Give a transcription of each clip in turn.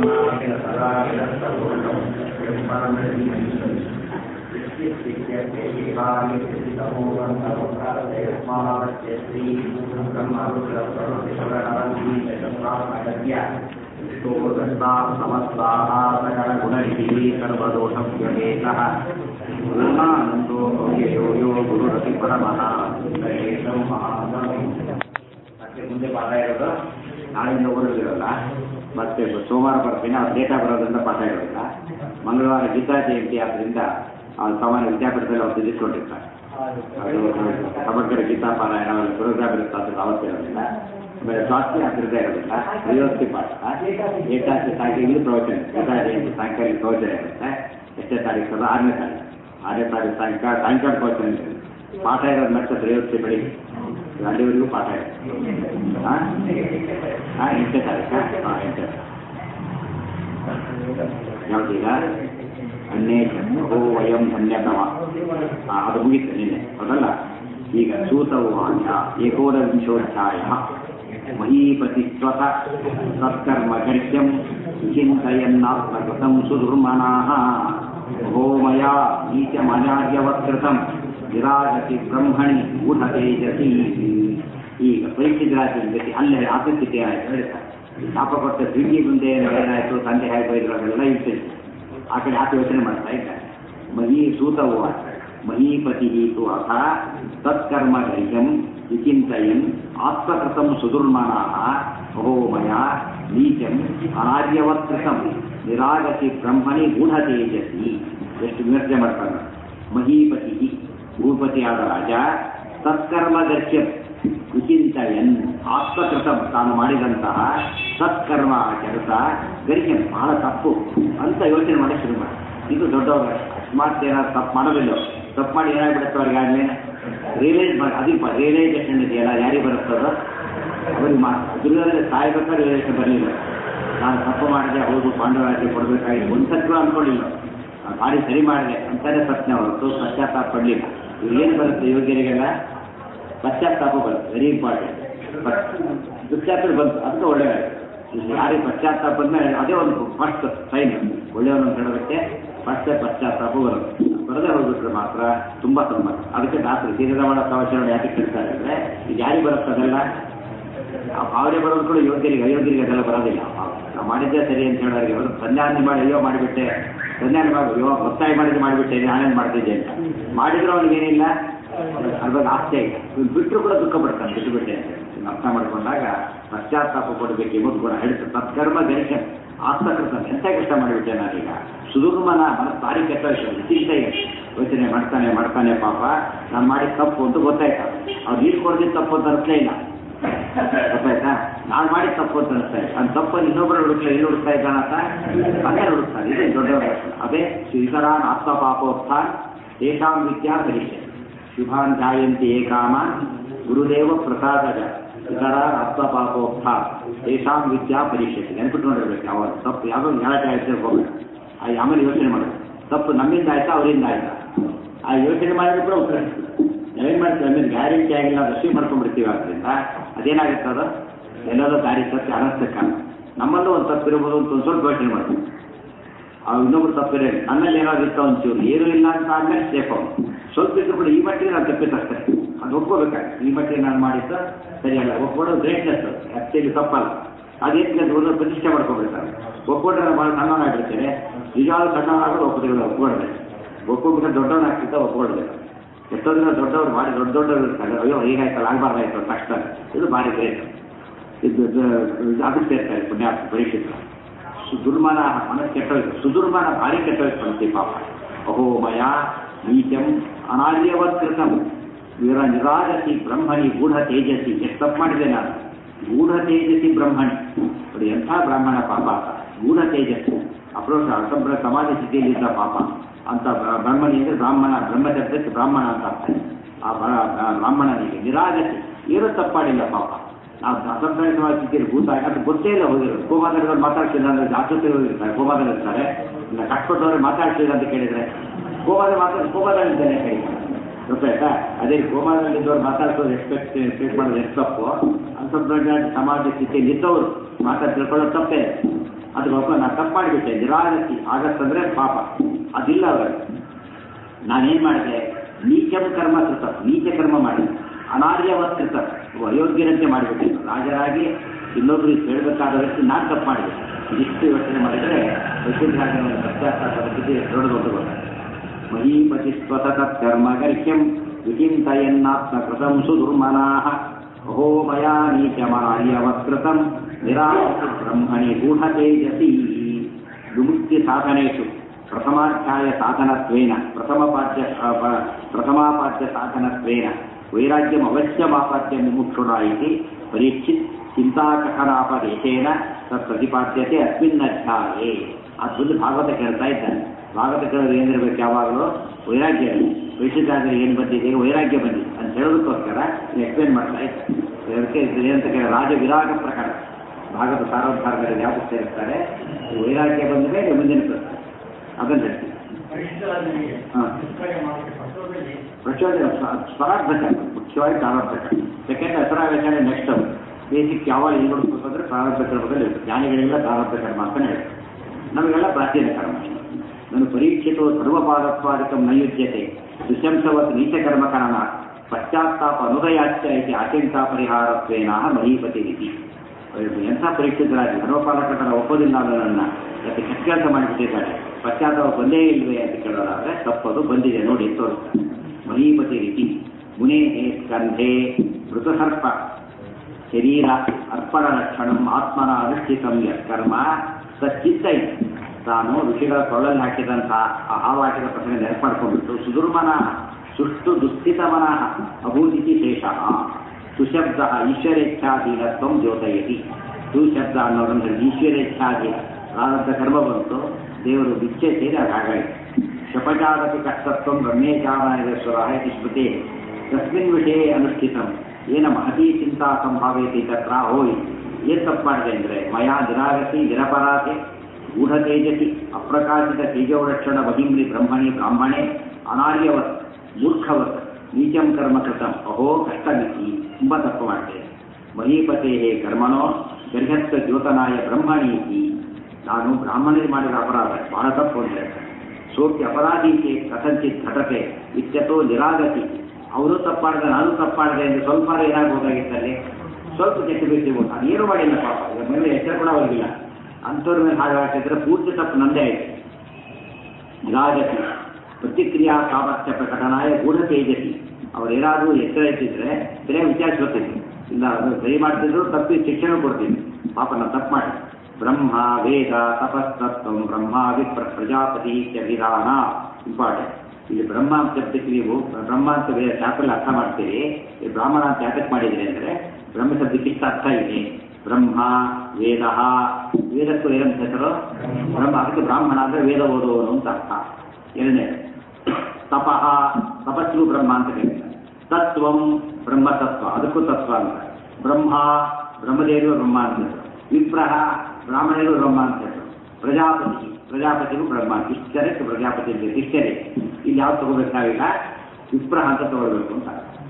ಸಮಸ್ತಾಗಣಗುಣನಿಧಿ ಸರ್ವದೋಷವ್ಯವೇಕಃ ಪೂರ್ಣಾನಂದೋ ಯೋ ಯೋ ಗುರುರತಿ ಪರಮಃ ಶ್ರೇಷ್ಠಂ ಮಹಾತ್ಮನೇ. ಮತ್ತೆ ಮುಂದೆ ಪಾಠ ಇರೋದು ನಾಳಿಂದ ಓದೋದಿರಲ್ಲ ಮತ್ತೆ ಸೋಮವಾರ ಬರ್ತೀನಿ ಅವ್ರು ಡೇಟಾ ಬರೋದ್ರಿಂದ ಪಾಠ ಇರೋದಿಲ್ಲ ಮಂಗಳವಾರ ಗೀತಾ ಜಯಂತಿ ಆದ್ದರಿಂದ ಅವ್ರು ಸಾಮಾನ್ಯ ವಿದ್ಯಾಪೀಠದಲ್ಲಿ ಅವ್ರು ತಿಳಿಸ್ಕೊಂಡಿರ್ತಾರೆ ಅದು ಸಮಗ್ರ ಗೀತಾ ಪಾರಾಯಣ ಪ್ರೋಗ್ರಾಮ್ ಇರುತ್ತೆ ಅದ್ರಲ್ಲಿ ಅವತ್ತಿರೋದಿಲ್ಲ ಆಮೇಲೆ ಸ್ವಾಸ್ಥ್ಯ ಅದ್ರದ್ದೇ ಇರೋದಿಲ್ಲ ಪ್ರಯೋಸ್ತಿ ಪಾಠ ಏಕಾದಶಿ ಸಾಯಂಕಾಲ ಪ್ರವಚನ ಗೀತಾ ಜಯಂತಿ ಸಾಯಂಕಾಲ ಪ್ರವಚನ ಇರುತ್ತೆ ಎಷ್ಟೇ ತಾರೀಕು ಅದು ಆರನೇ ತಾರೀಕು ಆರನೇ ತಾರೀಕು ಸಾಯಂಕಾಲ ಸಾಯಂಕಾಲ ಪ್ರವಚನ ಇರುತ್ತೆ ಪಾಠ ಇರೋದು ಮತ್ತೆ ಪ್ರಯೋಸ್ತಿ ಬೆಳಿಗ್ಗೆ ಅಲ್ಲಿವರೆಗೂ ಪಾಠ ಇದೆ ಹಾಂ ಹಾಂ ಎಂಟನೇ ತಾರೀಕಾ ಹಾಂ ಎಂಟನೇ ಯಾವ್ದೀಗ ಅನ್ಯೇಷ ಓ ವಯಂ ಧನ್ಯತಮ ಹಾಂ ಅದು ಮುಗಿತು ನಿನ್ನೆ ಹೌದಲ್ಲ ಈಗ ಸೂತವು ವಾಚ ಏಕೋನವಿಂಶೋಧ್ಯಾಯ ಮಹೀಪತಿ ಸ್ವತಃ ಸತ್ಕರ್ಮ ಗರ್ಹ್ಯಂ ಚಿಂತಯನ್ನಾತ್ಮಕೃತಂ ಸುದುರ್ಮನಾಃ ಹೋಮಯ ನೀಚಮನಾರ್ಯವತ್ಕೃತಂ ವಿರಾಜತಿ ಬ್ರಹ್ಮಣಿ ಊಢ ತೇಜಸಿ ಈಗ ಪರೀಕ್ಷಿತರಾಜನ ಜೊತೆ ಅಲ್ಲೇ ಆಸಕ್ತಿ ಆಯ್ತು ಹೇಳ್ತಾರೆ ಶಾಪ ಕೊಟ್ಟ ಪ್ರೀತಿ ಮುಂದೆ ಏನಾಯ್ತು ತಂದೆ ಹೇಗೆ ಬೈದ್ರು ಅವೆಲ್ಲ ಇರ್ತದೆ ಆ ಕಡೆ ಆತ ಯೋಚನೆ ಮಾಡ್ತಾ ಇದ್ದಾರೆ ಮಹೀ ಸೂತವು ಮಹೀಪತಿ ತು ಅಥ ತತ್ಕರ್ಮ ಗೈಹ್ಯಂ ವಿಚಿಂತಯನ್ ಆತ್ಮಕೃತಂ ಸುದುರ್ಮನಾಃ ಅಹೋಮಯ ನೀಚಂ ಅನಾರ್ಯವತ್ಕೃತಂ ನಿರಾಗತಿ ಬ್ರಹ್ಮಣಿ ಗೂಢ ತೇಜಸಿ ಎಷ್ಟು ವಿಮರ್ಶೆ ಮಾಡ್ತಾನೆ ಮಹೀಪತಿ ಭೂಪತಿಯಾದ ರಾಜ ಸತ್ಕರ್ಮ ದರ್ಶ್ಯಂ ವಿಚಿಂತಯನ್ ಆತ್ಮಕೃತಂ ತಾನು ಮಾಡಿದಂತಹ ಸತ್ಕರ್ಮ ಕೆಲಸ ಗರಿಕೆ ಬಹಳ ತಪ್ಪು ಅಂತ ಯೋಚನೆ ಮಾಡಿ ಶುರು ಮಾಡಿ ಇದು ದೊಡ್ಡವರು ಅಕಸ್ಮಾತ್ ಏನಾದ್ರು ತಪ್ಪು ಮಾಡೋದಿಲ್ಲ ತಪ್ಪು ಮಾಡಿ ಏನಾಗ್ಬಿಡುತ್ತೆ ಅವ್ರಿಗೆ ಆದ್ಮೇಲೆ ರಿಯಲೈಸ್ ಮಾಡಿ ಅದಕ್ಕೆ ರಿಯಲೈಸೇಷನ್ ಇದೆಯಲ್ಲ ಯಾರಿಗೆ ಬರುತ್ತದೋ ಅವ್ರಿಗೆ ಮಾ ದುರ್ಯೋಧನ ಸಾಯ್ಬೇಕಾದ್ರೆ ರಿಯಲೈಸೇಷನ್ ಬರಲಿಲ್ಲ ನಾನು ತಪ್ಪು ಮಾಡಿದೆ ಹೌದು ಪಾಂಡವರಾಜ್ಯ ಕೊಡಬೇಕಾಗಿ ಒಂದು ಸತ್ವ ಅಂದ್ಕೊಳ್ಳಿಲ್ಲ ನಾನು ಭಾರಿ ಸರಿ ಮಾಡಿದೆ ಅಂತಾನೆ ಪ್ರಶ್ನೆ ಹೊರತು ಪಶ್ಚಾತ್ತಾಪ ಪಡಲಿಲ್ಲ ಇವ್ರು ಏನು ಬರುತ್ತೆ ಯೋಗ್ಯರಿಗೆಲ್ಲ ಪಶ್ಚಾತ್ತಾಪ ಬರುತ್ತೆ ವೆರಿ ಇಂಪಾರ್ಟೆಂಟ್ ಬಟ್ ದುಶ್ಚಾತ್ರ ಬಂತು ಅದಕ್ಕೆ ಒಳ್ಳೆಯದಾಗಿದೆ ಇಲ್ಲಿ ಯಾರಿಗೆ ಪಶ್ಚಾತ್ತಾಪ ಬಂದ್ರೆ ಅದೇ ಒಂದು ಫಸ್ಟ್ ಸೈನ್ ಒಳ್ಳೆಯವನು ಅಂತ ಹೇಳೋದಕ್ಕೆ ಫಸ್ಟ್ ಪಶ್ಚಾತ್ತಾಪ ಬರುತ್ತೆ ಬರದೇ ಹೋಗ್ಬಿಟ್ರೆ ಮಾತ್ರ ತುಂಬಾ ತುಂಬ ಅದಕ್ಕೆ ದಾಸರು ತೀರದವಳ ಪ್ರವಚನ ಯಾಕೆ ಕೇಳ್ತಾರೆ ಅಂದ್ರೆ ಇದು ಯಾರಿಗೆ ಬರುತ್ತೆ ಅದೆಲ್ಲ ಆ ಭಾವನೆ ಬರೋದು ಕೂಡ ಯೋಗ್ಯರಿಗೆ ಅಯೋಗ್ಯರಿಗೆ ಅದೆಲ್ಲ ಬರೋದಿಲ್ಲ ನಾವು ಮಾಡಿದ್ದೆ ಸರಿ ಅಂತ ಹೇಳೋರಿಗೆ ಅವರು ಸಂಧಾನ ಮಾಡಿ ಅಯ್ಯೋ ಮಾಡಿಬಿಟ್ಟೆ ಸಂಧಾನ ಮಾಡಿ ಅಯ್ಯೋ ಒತ್ತಾಯ ಮಾಡಿದ್ರೆ ಮಾಡಿಬಿಟ್ಟೆ ನಾನೇನು ಮಾಡ್ತಿದ್ದೆ ಅಂತ ಮಾಡಿದ್ರು ಅವನಿಗೇನಿಲ್ಲ ಅದ್ರ ಬಗ್ಗೆ ಆಸ್ತಿ ಇಲ್ಲ ಇವ್ನು ಬಿಟ್ಟರು ಕೂಡ ದುಃಖ ಪಡ್ತಾನೆ ಬಿಟ್ಟು ಬಿಟ್ಟೆ ಅಂತ ಅರ್ಥ ಮಾಡ್ಕೊಂಡಾಗ ಪಶ್ಚಾತ್ತಾಪ ಕೊಡಬೇಕು ಎಂಬುದು ಕೂಡ ಹೇಳ್ತಾರೆ ತತ್ಕರ್ಮ ಗರಿಷ್ಠ ಆತ್ಮಕೃತ ಎಂಥ ಕಷ್ಟ ಮಾಡಿಬಿಟ್ಟೆ ನಾನೀಗ ಸುದುರ್ಮನ ಮನಸ್ಸು ಭಾರಿ ಕೆಟ್ಟ ವಿಷಯ ಚಿಂತೆಗೆ ಯೋಚನೆ ಮಾಡ್ತಾನೆ ಮಾಡ್ತಾನೆ ಪಾಪ ನಾನು ಮಾಡಿದ ತಪ್ಪು ಅಂತ ಗೊತ್ತಾಯ್ತಾ ಅವ್ರು ನೀರು ಕೊಡದಿದ್ದ ತಪ್ಪು ಅಂತ ಅರ್ಥಲೇ ಇಲ್ಲ ಗೊತ್ತಾಯ್ತಾ ನಾನು ಮಾಡಿದ ತಪ್ಪು ಅಂತ ಅನಿಸ್ತಾ ಇದೆ ನನ್ನ ತಪ್ಪನ್ನು ಇನ್ನೊಬ್ಬರು ಹುಡುಕ್ಲ ಎಲ್ಲಿ ಹುಡುಕ್ತಾ ಇದ್ದಾನಂತ ಅಲ್ಲೇ ಹುಡುಕ್ತಾನೆ ಇದೇ ದೊಡ್ಡವರ ಲಕ್ಷಣ ಅದೇ ಶ್ರೀಕರಾನ್ ಆತ್ಮಪಾಪೋತ್ಥಾನ್ ತೇಷಾಂ ವಿದ್ಯಾ ಪರೀಕ್ಷೆ ಶುಭಾನ್ ಜಾಯಂತಿ ಏಕಾಮಾನ್ ಗುರುದೇವ ಪ್ರಸಾದಜ ಶ್ರೀಕರಾನ್ ಆತ್ಮಪಾಪೋತ್ಥಾನ್ ತೇಷಾಂ ವಿದ್ಯಾ ಪರೀಕ್ಷೆ ನೆನ್ಪಿಟ್ಟು ನೋಡಿರ್ಬೇಕು ಯಾವ ತಪ್ಪು ಯಾವುದೋ ಗಲಾಟೆ ಆಯ್ತು ಹೋಗ್ಬೇಕು ಆ ಆಮೇಲೆ ಯೋಚನೆ ಮಾಡಬೇಕು ತಪ್ಪು ನಮ್ಮಿಂದ ಆಯ್ತಾ ಅವರಿಂದ ಆಯ್ತಾ ಆ ಯೋಚನೆ ಮಾಡಿದ್ರೆ ಕೂಡ ಉತ್ತರ ಸಿಗ್ತದೆ. ನಾವೇನ್ ಮಾಡ್ತೀವಿ ನಮಗೆ ಗ್ಯಾರಂಟಿ ಆಗಿಲ್ಲ ಅದು ಅಶ್ಯೂ ಮಾಡ್ಕೊಂಡ್ಬಿಡ್ತೀವಿ ಆದ್ರಿಂದ ಅದೇನಾಗುತ್ತೆ ಅದು ಎಲ್ಲದೋ ದಾರಿ ತಪ್ಪಿ ಅನರ್ಥಕ್ಕೆ ನಮ್ಮಲ್ಲೂ ಒಂದು ತಪ್ಪಿರ್ಬೋದು ಅಂತ ಒಂದು ಸ್ವಲ್ಪ ಯೋಚನೆ ಮಾಡ್ತೀವಿ ಆ ಇನ್ನೊಬ್ರು ತಪ್ಪಿರೇ ನನ್ನಲ್ಲಿ ಏನಾದ್ರು ಇತ್ತು ಒಂಚೂರು ಏನೂ ಇಲ್ಲ ಅಂತ ಆದ್ಮೇಲೆ ಸೇಫ್ ಅವನು ಸ್ವಲ್ಪ ಇದ್ರು ಕೂಡ ಈ ಮಟ್ಟಿಗೆ ನಾನು ತಪ್ಪಿತಷ್ಟೇ ಅದು ಒಪ್ಕೋಬೇಕಾಗ್ತದೆ ಈ ಮಟ್ಟಿಗೆ ನಾನು ಮಾಡಿದ್ದು ಸರಿಯಲ್ಲ ಒಪ್ಕೊಳ್ಳೋದು ಗ್ರೇಟ್ನೆಸ್ ಆಕ್ಚುಲಿ ತಪ್ಪಲ್ಲ ಅದೇನು ಒಂದು ಪ್ರತಿಷ್ಠೆ ಮಾಡ್ಕೊಬಿಡ್ತಾರೆ ಒಪ್ಕೊಂಡ್ರೆ ನಾನು ಭಾಳ ಸಣ್ಣವನಾಗಿರ್ತೇನೆ ನಿಜವಾದ ಸಣ್ಣವನಾಗೋದು ಒಪ್ಪದಿಲ್ಲ ಒಪ್ಕೊಂಡ್ರೆ ಒಪ್ಕೊಂಡ್ರೆ ದೊಡ್ಡವನಾಗ್ತಿದ್ದ ಒಪ್ಕೊಳ್ಬೇಕು ಎಷ್ಟೋ ದಿನ ದೊಡ್ಡವ್ರು ಭಾರಿ ದೊಡ್ಡ ದೊಡ್ಡವ್ರು ಇರ್ತಾರೆ ಅಯ್ಯೋ ಹೀಗಾಯ್ತಲ್ಲ ಆಗಬಾರ್ದಾಯ್ತು ಅಂತ ತಕ್ಷಣ ಇದು ಭಾರಿ ಗ್ರೇಟ್ ಇದು ಅದಕ್ಕೆ ಸೇರ್ತಾರೆ ಪುಣ್ಯಾರ್ಥ ಪರೀಕ್ಷಿತ ದುರ್ಮನ ಮನಸ್ಸು ಕೆಟ್ಟೋಯ್ತು ಸುದುರ್ಮನ ಭಾರಿ ಕೆಟ್ಟೋಯ್ತು ಮನಸ್ಸಿ ಪಾಪ ಅಹೋಮಯ ನೀಚಂ ಅನಾರ್ಯವತ್ಕೃತಂ ವಿರ ನಿರಾಜಸಿ ಬ್ರಹ್ಮಣಿ ಗೂಢ ತೇಜಸಿ ಎಷ್ಟು ತಪ್ಪು ಮಾಡಿದೆ ನಾನು ಗೂಢ ತೇಜಸಿ ಬ್ರಹ್ಮಣಿ ಅದು ಎಂಥ ಬ್ರಾಹ್ಮಣ ಪಾಪ ಗೂಢ ತೇಜಸ್ಸು ಅಪ್ರೋಷ ಅಸಂಬ್ರ ಸಮಾಜ ಸ್ಥಿತಿಯಲ್ಲಿದ್ದ ಪಾಪ ಅಂತ ಬ್ರ- ಬ್ರಾಹ್ಮಣಿ ಅಂದರೆ ಬ್ರಾಹ್ಮಣ ಬ್ರಹ್ಮಚರ್ಯಕ್ಕೆ ಬ್ರಾಹ್ಮಣ ಅಂತ ಅರ್ಥ ಆ ಬರ- ಆ ಬ್ರಾಹ್ಮಣನಿಗೆ ನಿರಾಗತಿ ಏನೂ ತಪ್ಪಾಡಿಲ್ಲ ಪಾಪ ನಾವು ಅಸಂಬ್ರಾಯ ಸಮಾಜ ಸ್ಥಿತಿಯಲ್ಲಿ ಭೂತ ಅದು ಗೊತ್ತೇ ಇಲ್ಲ ಹೋಗಿರೋದು ಕೋಮಾದಲ್ಲಿ ಮಾತಾಡ್ತಿಲ್ಲ ಅಂದ್ರೆ ಜಾಗೃತಿ ಹೋಗಿರ್ತಾರೆ ಕೋಮಾದಲ್ಲಿ ಇರ್ತಾರೆ ಇಲ್ಲ ಕಟ್ಕೊಟ್ಟವ್ರೆ ಮಾತಾಡ್ತಿಲ್ಲ ಅಂತ ಕೇಳಿದ್ರೆ ಕೋಮಾದಲ್ಲಿ ಮಾತಾಡಿ ಕೋಮಾದಲ್ಲಿ ಇದ್ದಾನೆ ಕೈ ಗೊತ್ತಾಯ್ತಾ ಅದೇ ಕೋಮಾದಲ್ಲಿ ಇದ್ದವ್ರು ಮಾತಾಡ್ಸೋದು ಎಕ್ಸ್ಪೆಕ್ಟ್ ಎಕ್ಸ್ಪೆಕ್ಟ್ ಮಾಡೋದು ಎಷ್ಟು ತಪ್ಪು ಅಸಂಪ್ರದಾಯ ಸಮಾಜ ಸ್ಥಿತಿಯಲ್ಲಿ ಇದ್ದವರು ಮಾತಾಡಿ ತಿಳ್ಕೊಳ್ಳೋದು ತಪ್ಪೇ ಅದು ಪಾಪ ನಾನು ತಪ್ಪು ಮಾಡಿಬಿಟ್ಟೆ ನಿರಾಗತಿ ಆಗತ್ತಂದ್ರೆ ಪಾಪ ಅದಿಲ್ಲ ಅವರಲ್ಲಿ ನಾನೇನು ಮಾಡಿದೆ ನೀಚಂ ಕರ್ಮ ಕೃತ ನೀಚ ಕರ್ಮ ಮಾಡಿದೆ ಅನಾರ್ಯವತ್ ಕೃತ ಅಯೋಗ್ಯರಂತೆ ಮಾಡಿಬಿಟ್ಟೆ ರಾಜರಾಗಿ ಇನ್ನೊಬ್ರಿಗೆ ಹೇಳಬೇಕಾದ ವ್ಯಕ್ತಿ ನಾನು ತಪ್ಪು ಮಾಡಿದೆ ಇದಿಷ್ಟು ಯೋಚನೆ ಮಾಡಿದರೆ ವೈಕುಂಠರಾಜನ ಒಂದು ಸತ್ಯಾಸ್ಥ ಪರಿಸ್ಥಿತಿ ದೊಡ್ಡ ದೊಡ್ಡ ಗೊತ್ತಾಗ್ತದೆ ಮಹೀಪತಿ ಸ್ವತಃ ಕರ್ಮ ಗರ್ಹ್ಯಂ ವಿಚಿಂತಯನ್ನಾತ್ಮ ಕೃತಂ ಸುದುರ್ಮನಾಃ ಅಹೋ ಮಯಾ ನೀಚಮಾರ್ಯವತ್ಕೃತಂ ನಿರಾವತಿ ಬ್ರಹ್ಮಣಿ ಗೂಢತೇಜಸಿ ವಿಮುಕ್ತಿ ಸಾಧನೇಷು ಪ್ರಥಮಾಧ್ಯಾಯ ಸಾಧನತ್ವೇನ ಪ್ರಥಮಪಾದ್ಯ ಪ್ರಥಮಾಪಾದ್ಯ ಸಾಧನತ್ವೇನ ವೈರಾಗ್ಯಂ ಅವಶ್ಯಮಾಪಾದ್ಯ ಮುಮುಕ್ಷುಣ ಇತಿ ಪರೀಕ್ಷಿತ್ ಚಿಂತಾಕಥನಾಪದೇಶೇನ ತತ್ ಪ್ರತಿಪಾದ್ಯತೆ ಅಸ್ಮಿನ್ ಅಧ್ಯಾಯೇ ಅದು ಬಂದು ಭಾಗವತ ಕೇಳ್ತಾ ಇದ್ದಾನೆ ಭಾಗವತ ಕೇಳೋದು ಏನಿರ್ಬೇಕು ಯಾವಾಗಲೂ ವೈರಾಗ್ಯ ವೈಶಿಷ್ಟಾದ್ರೆ ಏನು ಬಂದಿದೆ ವೈರಾಗ್ಯ ಬಂದಿದೆ ಅಂತ ಹೇಳೋದಕ್ಕೋಸ್ಕರ ಎಕ್ಸ್ಪ್ಲೇನ್ ಮಾಡ್ತಾ ಇದ್ದಾರೆ ಅದಕ್ಕೆ ಇದು ಏನಂತ ಕೇಳಿ ರಾಜ ವಿರಾಗ ಪ್ರಕಾರ ಭಾಗದ ಸಾರೋದ್ಧಾರದಲ್ಲಿ ಯಾವುದು ಸೇರಿಸ್ತಾರೆ ಈ ವೈರಾಗ್ಯ ಬಂದ ಮೇಲೆ ಮುಂದಿನ ಪ್ರಶ್ನೆ ಅದನ್ನು ಹೇಳ್ತೀವಿ ಹಾಂ ಪ್ರಚೋದನೆ ಸ್ವರಾರ್ಧಕ ಮುಖ್ಯವಾಗಿ ಪ್ರಾರಂಭಕ ಸೆಕೆಂಡ್ ಹೆಸರಾಗಬೇಕಾದ್ರೆ ನೆಕ್ಸ್ಟ್ ಅದು ಬೇಸಿಕ್ ಯಾವಾಗ ಏನು ನೋಡ್ಬೇಕು ಅಂದರೆ ಪ್ರಾರಂಭ ಕರ್ಮದಲ್ಲಿ ಜ್ಞಾನಿಗಳಿಗೆಲ್ಲ ಪ್ರಾರಂಭ ಕರ್ಮ ಅಂತಲೇ ಹೇಳ್ತಾರೆ ನಮಗೆಲ್ಲ ಪ್ರಾಚೀನ ಕರ್ಮ ನಾನು ಪರೀಕ್ಷಿತೋ ಸರ್ವಪಾದತ್ವಾದಿಕಂ ನೈಯುಜ್ಯತೆ ದುಶಂಸವತ್ ನೀಚಕರ್ಮಕರಣ ಪಶ್ಚಾತ್ತಾಪ ಅನುದಯಾಚ್ಯ ಇತಿ ಆಶಂಕಾ ಪರಿಹಾರತ್ವೇನ ಮಹೀಪತಿ ರೀತಿ ಎಂಥ ಪರೀಕ್ಷಿತರಾಗಿ ಸರ್ವಪಾಲಕರ ಒಪ್ಪೋದಿಲ್ಲ ನನ್ನ ಯಾಕೆ ಕೆಟ್ಟ ಮಾಡಿಬಿಟ್ಟಿದ್ದಾರೆ ಪಶ್ಚಾತ್ತಾಪ ಬಂದೇ ಇಲ್ವೇ ಅಂತ ಕೇಳೋದಾದ್ರೆ ತಪ್ಪದು ಬಂದಿದೆ ನೋಡಿ ತೋರಿಸ್ತಾರೆ ಮಹೀಪತಿ ರೀತಿ ಮುನೇ ಸ್ಕಂಧೆ ಮೃತಸರ್ಪ ಶರೀರ ಅರ್ಪಣ ಲಕ್ಷಣಂ ಆತ್ಮನ ಅನುಷ್ಠಿತಂ ಕರ್ಮ ಸಚ್ಚಿತ್ತ ಇದೆ ತಾನು ಋಷಿಗಳ ಕೊಳ್ಳಲ್ಲಿ ಹಾಕಿದಂಥ ಆ ಹಾವು ಹಾಕಿದ ಪ್ರಸಂಗ ನೆನಪಡ್ಕೊಂಡ್ಬಿಟ್ಟು ಸುದುರ್ಮನ ಸುಷ್ಟು ದುಸ್ಥಿತಮನ ಅಭೂತಿಥಿ ಶೇಷ ಸುಶಬ್ದ ಈಶ್ವರೇಚ್ಛಾಧೀನತ್ವ ದ್ಯೋತಯತಿ ಸುಶಬ್ದ ಅನ್ನೋದಂದ್ರೆ ಈಶ್ವರೇಚ್ಛಾಧೀನ ಆದಂಥ ಕರ್ಮ ಬಂತು ದೇವರು ಬಿಚ್ಚೆ ಸೇರಿ ಅದು ಹಾಗಾಯಿತು ಶಪಜಾಗತಿ ಕರ್ತತ್ವ ಬ್ರಹ್ಮೇಚಾನಾಯೇಶ್ವರ ಇತಿ ಸ್ಮೃತಿ ತಸ್ಮಿನ್ ವಿಷಯ ಅನುಷ್ಠಿತಂ ಏನ ಮಹತಿ ಚಿಂತಾ ಸಂಭಾವಯತಿ ತತ್ರ ಹೋಯ್ ಏನು ತಪ್ಪು ಮಾಡಿದೆ ಅಂದರೆ ಮಯಾ ನಿರಾಗತಿ ನಿರಪರಾಧಿ ಗೂಢತೇಜಸಿ ಅಪ್ರಕಾಶಿತ ತೇಜೋರಕ್ಷಣ ಮಹಿಮ್ನಿ ಬ್ರಹ್ಮಣಿ ಬ್ರಾಹ್ಮಣೆ ಅನಾರ್ಯವತ್ ಮೂರ್ಖವತ್ ನೀಚಂ ಕರ್ಮ ಕೃತಂ ಅಹೋ ಕಷ್ಟಮಿತಿ ತುಂಬ ತಪ್ಪು ಮಾಡಿದೆ ಮಹೀಪತೆ ಕರ್ಮನೋ ಗರ್ಹತ್ವ ದ್ಯೋತನಾಯ ಬ್ರಹ್ಮಣೀತಿ ನಾನು ಬ್ರಾಹ್ಮಣರಿಗೆ ಮಾಡಿದ ಅಪರಾಧ ಬಹಳ ತಪ್ಪು ಅಂತ ಹೇಳ್ತಾರೆ ಸೋಪಿ ಅಪರಾಧೀತಿ ಕಥಂಚಿತ್ ಘಟತೆ ಇತ್ಯತೋ ನಿರಾಗತಿ ಅವರು ತಪ್ಪಾಡಿದ ನಾನು ತಪ್ಪಾಡಿದೆ ಎಂದು ಸ್ವಲ್ಪ ಏನಾಗಬಹುದಾಗಿತ್ತಲ್ಲಿ ಸ್ವಲ್ಪ ಕೆಟ್ಟು ಬಿಟ್ಟಿರ್ಬೋದು ಅದು ಏನು ಮಾಡಿಲ್ಲ ಪಾಪ ಇದ್ರ ಮೇಲೆ ಎಚ್ಚರ ಕೂಡ ಅವರಿಗಿಲ್ಲ ಅಂಥವ್ರ ಮೇಲೆ ಹಾಗೆ ಹಾಕಿದ್ರೆ ಪೂರ್ತಿ ತಪ್ಪು ನಂದೇ ಆಯಿತು ನಿರಾಗತಿ ಪ್ರತಿಕ್ರಿಯಾ ಸಾಮರ್ಥ್ಯ ಪ್ರಕಟನಾಯ ಗೂಢ ತೇಜಸಿ ಅವರೇನಾದರೂ ಎಚ್ಚರ ಇಟ್ಟಿದ್ರೆ ಬೇರೆ ವಿಚಾರಿಸ್ಕೊತಿದ್ರು ಇಲ್ಲ ಅದು ಸರಿ ಮಾಡ್ತಿದ್ರು ತಪ್ಪಿ ಶಿಕ್ಷಣ ಕೊಡ್ತಿದ್ರು ಪಾಪ ನಾನು ತಪ್ಪು ಮಾಡಿ ಬ್ರಹ್ಮ ವೇದ ತಪಸ್ತತ್ವ ಬ್ರಹ್ಮ ವಿಪ್ರ ಪ್ರಜಾಪತಿ ಚ ವಿಧಾನ ಇಂಪಾರ್ಟೆಂಟ್ ಇಲ್ಲಿ ಬ್ರಹ್ಮ ಅಂತ ಶಬ್ದಕ್ಕೆ ನೀವು ಬ್ರಹ್ಮ ಅಂತ ಬೇರೆ ಚಾಪಲ್ಲಿ ಅರ್ಥ ಮಾಡ್ತೀರಿ ಈ ಬ್ರಾಹ್ಮಣ ಅಂತ ಯಾತಕ್ಕೆ ಮಾಡಿದ್ರಿ ಅಂದರೆ ಬ್ರಹ್ಮ ಶಬ್ದಕ್ಕೆ ಇಷ್ಟ ಅರ್ಥ ಇದೆ ಬ್ರಹ್ಮ ವೇದ ವೇದಕ್ಕೂ ಏನಂತ ಹೆಸರು ಬ್ರಹ್ಮ ಅದಕ್ಕೆ ಬ್ರಾಹ್ಮಣ ಅಂದರೆ ವೇದ ಓದುವವನು ಅಂತ ಅರ್ಥ ಎರಡನೇ ತಪಃ ತಪಸ್ಸಿಗೂ ಬ್ರಹ್ಮ ಅಂತ ಕರೀತಾರೆ ತತ್ವಂ ಬ್ರಹ್ಮ ತತ್ವ ಅದಕ್ಕೂ ತತ್ವ ಅಂತ ಬ್ರಹ್ಮ ಬ್ರಹ್ಮದೇವರು ಬ್ರಹ್ಮ ಅಂತ ಹೆಸರು ವಿಪ್ರಹ ಬ್ರಾಹ್ಮಣರು ಬ್ರಹ್ಮ ಅಂತ ಹೆಸರು ಪ್ರಜಾಪತಿ ಪ್ರಜಾಪತಿಗೂ ಬ್ರಹ್ಮ ಇಷ್ಟರೇ ಪ್ರಜಾಪತಿ ಅಂತ ಇಷ್ಟರೇ ಇಲ್ಲಿ ಯಾವ್ದು ತಗೋಬೇಕಾಗಿಲ್ಲ ವಿಪ್ರಹ ಅಂತ ತಗೊಳ್ಬೇಕು ಅಂತ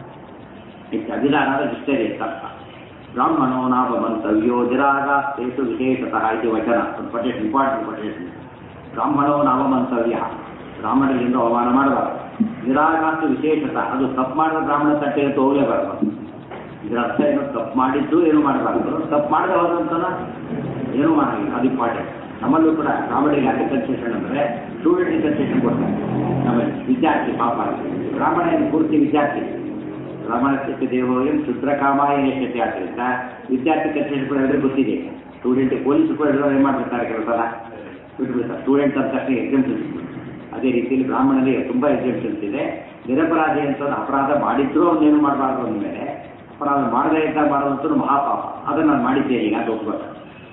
ಇಷ್ಟು ಅಭಿಧಾನ ಅಂದ್ರೆ ಇಷ್ಟರೇ ತರ್ಥ ಬ್ರಾಹ್ಮಣೋ ನಾಮ ಮಂತವ್ಯೋ ನಿರಾಗಾಸ್ತೇಷು ವಿಶೇಷತಃ ಇದು ವಚನ ಒಂದು ಪಟೇಶನ್ ಇಂಪಾರ್ಟೆಂಟ್ ಪಟೇಶನ್ ಬ್ರಾಹ್ಮಣೋ ನಾಮ ಮಂತವ್ಯ ಬ್ರಾಹ್ಮಣರಿಂದ ಅವಮಾನ ಮಾಡಬಾರದು ನಿರಾಗಾಸ್ತು ವಿಶೇಷತಃ ಅದು ತಪ್ಪು ಮಾಡಿದ ಬ್ರಾಹ್ಮಣ ತಟ್ಟೆ ಅಂತ ಹೋಗಲೇಬಾರದು ಇದರ ಅರ್ಥ ಏನು ತಪ್ಪು ಮಾಡಿದ್ದು ಏನು ಮಾಡಬಾರ್ದು ತಪ್ಪು ಮಾಡದೆ ಹೋದಂತನ ಏನೂ ಮಾಡಂಗಿಲ್ಲ ಅದು ಇಂಪಾರ್ಟೆಂಟ್ ನಮ್ಮಲ್ಲೂ ಕೂಡ ಬ್ರಾಹ್ಮಣರಿಗೆ ಯಾಕೆ ಕನ್ಸೆಷನ್ ಅಂದರೆ ಸ್ಟೂಡೆಂಟಿಗೆ ಕನ್ಸೆಷನ್ ಕೊಡ್ತಾರೆ ನಮ್ಮಲ್ಲಿ ವಿದ್ಯಾರ್ಥಿ ಪಾಪ ಬ್ರಾಹ್ಮಣ ಏನು ಪೂರ್ತಿ ವಿದ್ಯಾರ್ಥಿ ಬ್ರಾಹ್ಮಣಕ್ಕೆ ದೇವೋಯಂ ಶುದ್ರಕಾಮಾಯ ನೆಚ್ಚತೆ ಆದ್ದರಿಂದ ವಿದ್ಯಾರ್ಥಿ ಕನ್ಸೆಷನ್ ಕೂಡ ಎಲ್ಲರಿಗೂ ಗೊತ್ತಿದೆ ಸ್ಟೂಡೆಂಟ್ ಪೊಲೀಸ್ ಕೂಡ ಎಲ್ಲರೂ ಏನು ಮಾಡಿರ್ತಾರೆ ಕೆಲವು ಸಲ ಬಿಟ್ಬಿಡ್ತಾರೆ ಸ್ಟೂಡೆಂಟ್ ಅಂತ ತಕ್ಷಣ ಎಕ್ಸಾಮ್ಷನ್ಸ್ ಅದೇ ರೀತಿಯಲ್ಲಿ ಬ್ರಾಹ್ಮಣರಿಗೆ ತುಂಬ ಎಕ್ಸಾಮ್ಷನ್ಸ್ ಇದೆ ನಿರಪರಾಧಿ ಅಂತ ಅಪರಾಧ ಮಾಡಿದ್ರೂ ಅವನೇನು ಮಾಡಬಾರ್ದು ಅಂದಮೇಲೆ ಅಪರಾಧ ಮಾಡದೇ ಇದ್ದಾಗ ಮಾಡೋದಂತೂ ಮಹಾಪಾಪ ಅದನ್ನು ನಾನು ಮಾಡಿದ್ದೇನೆ ಈಗ ಅದು ಒಪ್ಕೋತಾರೆ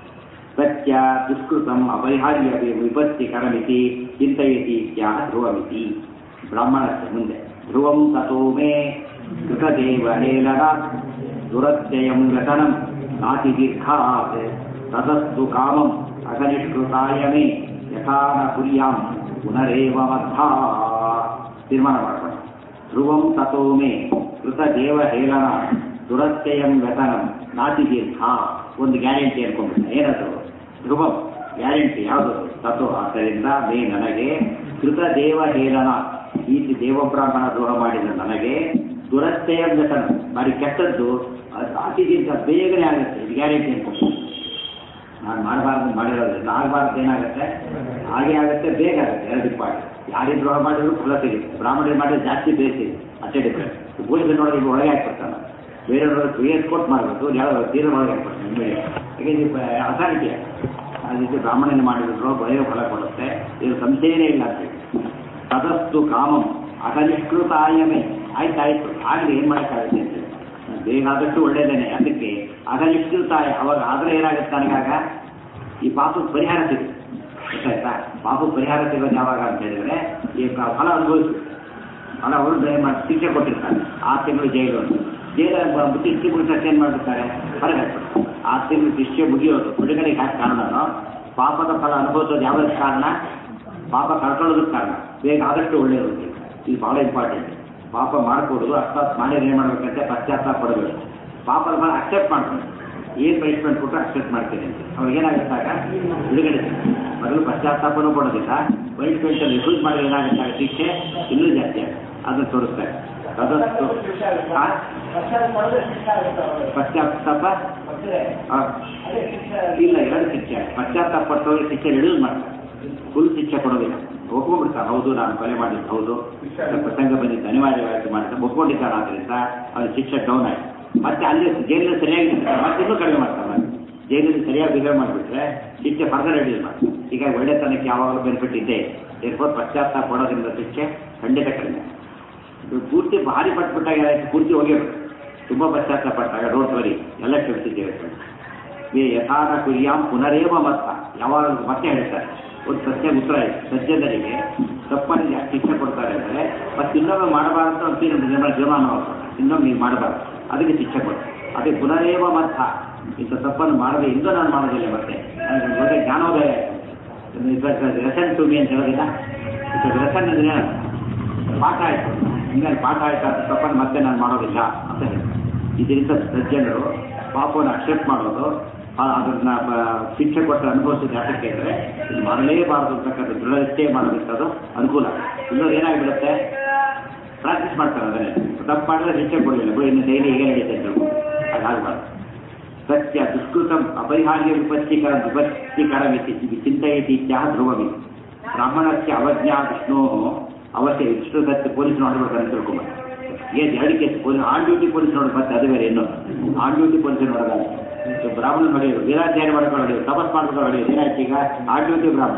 ಸತ್ಯ ದುಷ್ಕೃತಂ ಅಪರಿಹಾರ್ಯ ವಿಪತ್ತಿಕರಮಿತಿ ಚಿಂತಯತಿ ಇತ್ಯಾಹ ಧ್ರುವಮಿತಿ ಬ್ರಾಹ್ಮಣಕ್ಕೆ ಮುಂದೆ ಧ್ರುವಂ ತಥೋ ಮೇ ಕೃತದೇವ ಹೇಲನ ದುರತ್ಯಯಂ ವ್ಯಸನಂ ನಾತಿ ದೀರ್ಘಾತ್ ತದಸ್ತು ಕಾಮಂ ಅಗನಿಷ್ಕೃತಾಯ ಮೇ ಯಥಾ ನ ಕುರ್ಯಾಂ ಪುನರೇವ ಮಧ್ವಾ ತೀರ್ಮಾನ ಮಾಡ್ಕೊಂಡು ಧ್ರುವಂ ತಥೋ ಮೇ ಕೃತದೇವ ಹೇಲನ ದುರತ್ಯಯಂ ವ್ಯಸನಂ ನಾತಿ ದೀರ್ಘ ಒಂದು ಗ್ಯಾರಂಟಿ ಅನ್ಕೊಂಡ್ಬಿಟ್ಟ ಏನದು ಧ್ರುವಂ ಗ್ಯಾರಂಟಿ ಯಾವುದು ತತ್ವ ಆದ್ದರಿಂದ ಮೇ ನನಗೆ ಕೃತ ದೇವ ಹೇಳನ ಈ ದೇವಬ್ರಾಹ್ಮಣ ದ್ರೋಹ ಮಾಡಿದ ನನಗೆ ದುರಸ್ಥೆಯ ವ್ಯಸನ ಬಾರಿ ಕೆಟ್ಟದ್ದು ಅದು ಅತಿಗಿಂತ ಬೇಗನೆ ಆಗುತ್ತೆ ಇದು ಗ್ಯಾರಂಟಿ ಅಂತ ನಾನು ಮಾಡಬಾರ್ದು ಮಾಡಿರೋದ್ರಿಂದ ಆಗಬಾರ್ದು ಏನಾಗುತ್ತೆ ಹಾಗೆ ಆಗುತ್ತೆ ಬೇಗ ಆಗುತ್ತೆ ಎರಡು ಪಾಯಿಂಟ್ ಯಾರಿಗೆ ದ್ರೋಹ ಮಾಡಿದ್ರು ಫಲ ಸಿಗುತ್ತೆ ಬ್ರಾಹ್ಮಣರು ಮಾಡಿದ್ರೆ ಜಾಸ್ತಿ ಬೇಸಿ ಅಷ್ಟೇ ಡಿಫ್ರೆಂಟ್ ಪೊಲೀಸರು ನೋಡಿದ್ರೆ ಈಗ ಒಳಗೆ ಹಾಕ್ಬಿಡ್ತಾನೆ ಬೇರೆಯವರು ಕ್ರಿಯೇಟ್ ಕೊಟ್ಟು ಮಾಡಬೇಕು ಯಾವ ತೀರ ಒಳಗೆ ಹಾಕ್ಬಿಡ್ತಾನೆ ನಿಮಗೆ ಹಾಗೆ ಇದು ಅಥಾರಿಟಿ ಅದಕ್ಕೆ ಬ್ರಾಹ್ಮಣನ ಮಾಡಿದ್ರು ಬರೆಯ ಫಲ ಕೊಡುತ್ತೆ ಇದು ಸಂಶಯನೇ ಇಲ್ಲ ಅಂತ ಹೇಳಿ ತದಸ್ತು ಕಾಮಂ ಅಗನಿಷ್ಕೃತಾಯಮೇ ಆಯ್ತಾಯ್ತು ಆಗಲಿ ಏನು ಮಾಡೋಕ್ಕಾಗುತ್ತೆ ಅಂತ ಹೇಳಿ. ಬೇಗ ಆದಷ್ಟು ಒಳ್ಳೇದೇನೆ ಅದಕ್ಕೆ ಅಗನಿಷ್ಕೃತಾಯ ಅವಾಗ ಆದರೆ ಏನಾಗುತ್ತೆ ನನಗಾಗ ಈ ಪಾಪದ ಪರಿಹಾರ ಸಿಗುತ್ತೆ ಗೊತ್ತಾಯ್ತಾ ಪಾಪದ ಪರಿಹಾರ ಸಿಗೋದು ಯಾವಾಗ ಅಂತ ಹೇಳಿದ್ರೆ ಈ ಕ- ಫಲ ಅನುಭವಿಸು ಫಲ ಅವರು ದಯ ಮಾಡಿ ಶಿಕ್ಷೆ ಕೊಟ್ಟಿರ್ತಾರೆ ಆ ತಿಂಗಳು ಜೈಲು ಅಂತ ಜೈಲು ಬಿಟ್ಟು ಶಿಕ್ಷೆ ಮುಗಿಸಕ್ಕೆ ಏನು ಮಾಡಿರ್ತಾರೆ ಹೊರಗೆ ಹಾಕ್ಬಿಡ್ತಾರೆ ಆ ತಿಂಗಳು ಶಿಕ್ಷೆ ಮುಗಿಯೋದು ಬಿಡುಗಡೆಗೆ ಯಾಕೆ ಕಾರಣನೋ ಪಾಪದ ಫಲ ಅನುಭವಿಸೋದು ಯಾವ್ದಕ್ಕೆ ಕಾರಣ ಪಾಪ ಕಳ್ಕೊಳ್ಳೋದಕ್ಕೆ ಕಾರಣ ಬೇಗ ಆದಷ್ಟು ಒಳ್ಳೆಯದು ಅಂತ. ಇದು ಬಹಳ ಇಂಪಾರ್ಟೆಂಟ್ ಪಾಪ ಮಾಡ್ಕೊಡೋದು ಅರ್ಥಾತ್ ಮಾಡಿದ್ರೆ ಏನು ಮಾಡ್ಬೇಕಂತೆ ಪಶ್ಚಾತ್ತಾಪ ಪಡಬೇಕು ಪಾಪದ ಫಲ ಅಕ್ಸೆಪ್ಟ್ ಮಾಡ್ಕೊಂಡು ಏನು ಪನಿಷ್ಮೆಂಟ್ ಕೊಟ್ಟರೆ ಅಕ್ಸೆಪ್ಟ್ ಮಾಡ್ತೀನಿ ಅಂತ ಅವಾಗ ಏನಾಗುತ್ತಾಗ ಬಿಡುಗಡೆ ಸಿಗುತ್ತೆ. ಮೊದಲು ಪಶ್ಚಾತ್ತಾಪನೂ ಪಡೋದಿಲ್ಲ ಪನಿಷ್ಮೆಂಟ್ ರಿಫ್ಯೂಸ್ ಮಾಡಿದ್ರೆ ಏನಾಗುತ್ತಾಗ ಶಿಕ್ಷೆ ಇನ್ನೂ ಜಾಸ್ತಿ ಆಗುತ್ತೆ ಅದನ್ನು ತೋರಿಸ್ತಾರೆ ತದಸ್ತು ಆ? ಪಶ್ಚಾತ್ತಾಪ ಆ, ಇಲ್ಲ ಎರಡು ಶಿಕ್ಷೆ ಪಶ್ಚಾತ್ತಾಪ ಪಟ್ಟವ್ರಿಗೆ ಶಿಕ್ಷೆ ರಿಡ್ಯೂಸ್ ಮಾಡ್ತಾರೆ ಫುಲ್ ಶಿಕ್ಷೆ ಕೊಡೋದಿಲ್ಲ ಒಪ್ಕೊಂಡ್ಬಿಡ್ತಾರೆ ಹೌದು ನಾನು ಕೊಲೆ ಮಾಡಿದ್ದು ಹೌದು ಪ್ರಸಂಗ ಬಂದಿದ್ದು ಅನಿವಾರ್ಯವಾಗಿ ಮಾಡಿದ್ದೆ ಒಪ್ಕೊಂಡಿದ್ದಾರೆ ಆದ್ದರಿಂದ ಅವ್ರ ಶಿಕ್ಷೆ ಡೌನ್ ಆಯ್ತು ಮತ್ತೆ ಅಲ್ಲಿ ಜೈಲಿನಲ್ಲಿ ಸರಿಯಾಗಿ ಇರ್ತಾರೆ. ಮತ್ತೆ ಇನ್ನೂ ಕಡಿಮೆ ಮಾಡ್ತಾರೆ ಮತ್ತೆ. ಜೈಲಿನಲ್ಲಿ ಸರಿಯಾಗಿ ಬಿಹೇವ್ ಮಾಡಿಬಿಟ್ರೆ ಶಿಕ್ಷೆ ಫರ್ದರ್ ರಿಡ್ಯೂಸ್ ಮಾಡ್ತಾರೆ ಈಗ ಒಳ್ಳೆತನಕ್ಕೆ ಯಾವಾಗಲೂ ಬೆನಿಫಿಟ್ ಇದೆ ಏರ್ಪೋರ್ಟ್ ಪಶ್ಚಾತ್ತಾಪ ಪಡೋದ್ರಿಂದ ಶಿಕ್ಷೆ ಖಂಡಿತ ಕಡಿಮೆ ಇದು ಪೂರ್ತಿ ಭಾರಿ ಪಟ್ಬಿಟ್ಟಾಗ ಏನಾಯ್ತು ಪೂರ್ತಿ ಹೋಗಿರ್ಬೇಕು ತುಂಬ ಪಶ್ಚಾತ್ತಾಪ ಪಟ್ಟಾಗ ಡೋಂಟ್ ವರಿ ಎಲ್ಲ ಕ್ಷಮಿಸಿದ್ದೇವೆ ಮೇ ಯಥಾನ ಕುರ್ಯಾಂ ಪುನರೇವ ಮತ್ತ ಯಾವಾಗ ಮತ್ತೆ ಹೇಳ್ತಾರೆ ಒಂದು ಪ್ರಶ್ನೆಗೆ ಉತ್ತರ ಇದೆ ಸಜ್ಜನರಿಗೆ ತಪ್ಪನಿಗೆ ಶಿಕ್ಷೆ ಕೊಡ್ತಾರೆ ಅಂದರೆ ಮತ್ತೆ ಇನ್ನೊಮ್ಮೆ ಮಾಡಬಾರ್ದು ಅಂತ ನಿಮ್ಮ ಜೀವಮಾನ ಇನ್ನೊಮ್ಮೆ ನೀವು ಮಾಡಬಾರ್ದು ಅದಕ್ಕೆ ಶಿಕ್ಷೆ ಕೊಡ್ತಾರೆ ಅದಕ್ಕೆ ಪುನರೇವ ಮತ್ತ ಇಂಥ ತಪ್ಪನ್ನು ಮಾಡದೆ ಇಂದು ನಾನು ಮಾಡೋದಿಲ್ಲ ಮತ್ತೆ ನನಗೆ ಒಳ್ಳೆ ಜ್ಞಾನೋದಯ ರೆಸನ್ ಟು ಮಿ ಅಂತ ಹೇಳೋದಿಲ್ಲ ರೆಸನ್ ಅಂದ್ರೆ ಏನು? ಪಾಠ ಆಯ್ತು ಹಿಂಗಾಗಿ ಪಾಠ ಆಯ್ತು ಅಂತ ತಪ್ಪನ್ನು ಮತ್ತೆ ನಾನು ಮಾಡೋದಿಲ್ಲ ಅಂತ ಹೇಳಿ ಇದರಿಂದ ಸಜ್ಜನರು ಪಾಪವನ್ನು ಅಕ್ಸೆಪ್ಟ್ ಮಾಡೋದು ಆ, ಅದನ್ನ ಬ- ಶಿಕ್ಷೆ ಕೊಟ್ಟು ಅನುಭವಿಸೋದು ಯಾತಕ್ಕೆ ಅಂದರೆ ಇದು ಮಾಡಲೇಬಾರದು ಅಂತಕ್ಕಂಥ ದೃಢ ನಿಶ್ಚಯ ಮಾಡೋದಕ್ಕೆ ಅದು ಅನುಕೂಲ ಇನ್ನೊಂದು ಏನಾಗಿಬಿಡುತ್ತೆ ಪ್ರಾಕ್ಟೀಸ್ ಮಾಡ್ತಾರೆ ಅದನ್ನೇ ತಪ್ಪು ಮಾಡಿದ್ರೆ ಶಿಕ್ಷೆ ಕೊಡಲಿಲ್ಲ ಬಿಡು ಇನ್ನು ಡೈಲಿ ಹೀಗೆ ನಡೀತೆ ಅಂತ ಹೇಳ್ಬೋದು ಹಾಗಾಗಬಾರ್ದು ಸತ್ಯ ದುಷ್ಕೃತಂ ಅಪರಿಹಾರ್ಯ ವಿಪತ್ತೀಕರ ವಿಪತ್ತೀಕರಮಿತಿ ಇದು ಚಿಂತಯತಿ ಇತ್ಯಾಹ ಧ್ರುವಮಿ ಬ್ರಾಹ್ಮಣಸ್ಯ ಅವಜ್ಞಾ ವಿಷ್ಣೋ ಅವಶ್ಯ ವಿಷ್ಣು ಸತ್ಯ ಪೊಲೀಸ್ ನೋಡ್ಬೇಕು ಅಂತ ತಿಳ್ಕೊಂಬ ಏನು ಎರಡು case police on duty police ನೋಡಿ ಮತ್ತೆ ಅದು ಬೇರೆ ಇನ್ನೊಂದು ಆನ್ ಡ್ಯೂಟಿ ಪೊಲೀಸ್ ನೋಡೋದಲ್ಲ ಸೊ ಬ್ರಾಹ್ಮಣ ಹೊಡೆಯೋದು ವೀರಾಚಾರ್ಯ ಮಾಡ್ಕೊಂಡು ಹೊಡೆಯೋದು ತಪಸ್ ಮಾಡ್ಕೊಂಡು ಹೊಡೆಯೋದು ಏನಾಯ್ತು ಈಗ ಆನ್ ಡ್ಯೂಟಿ ಬ್ರಾಹ್ಮಣ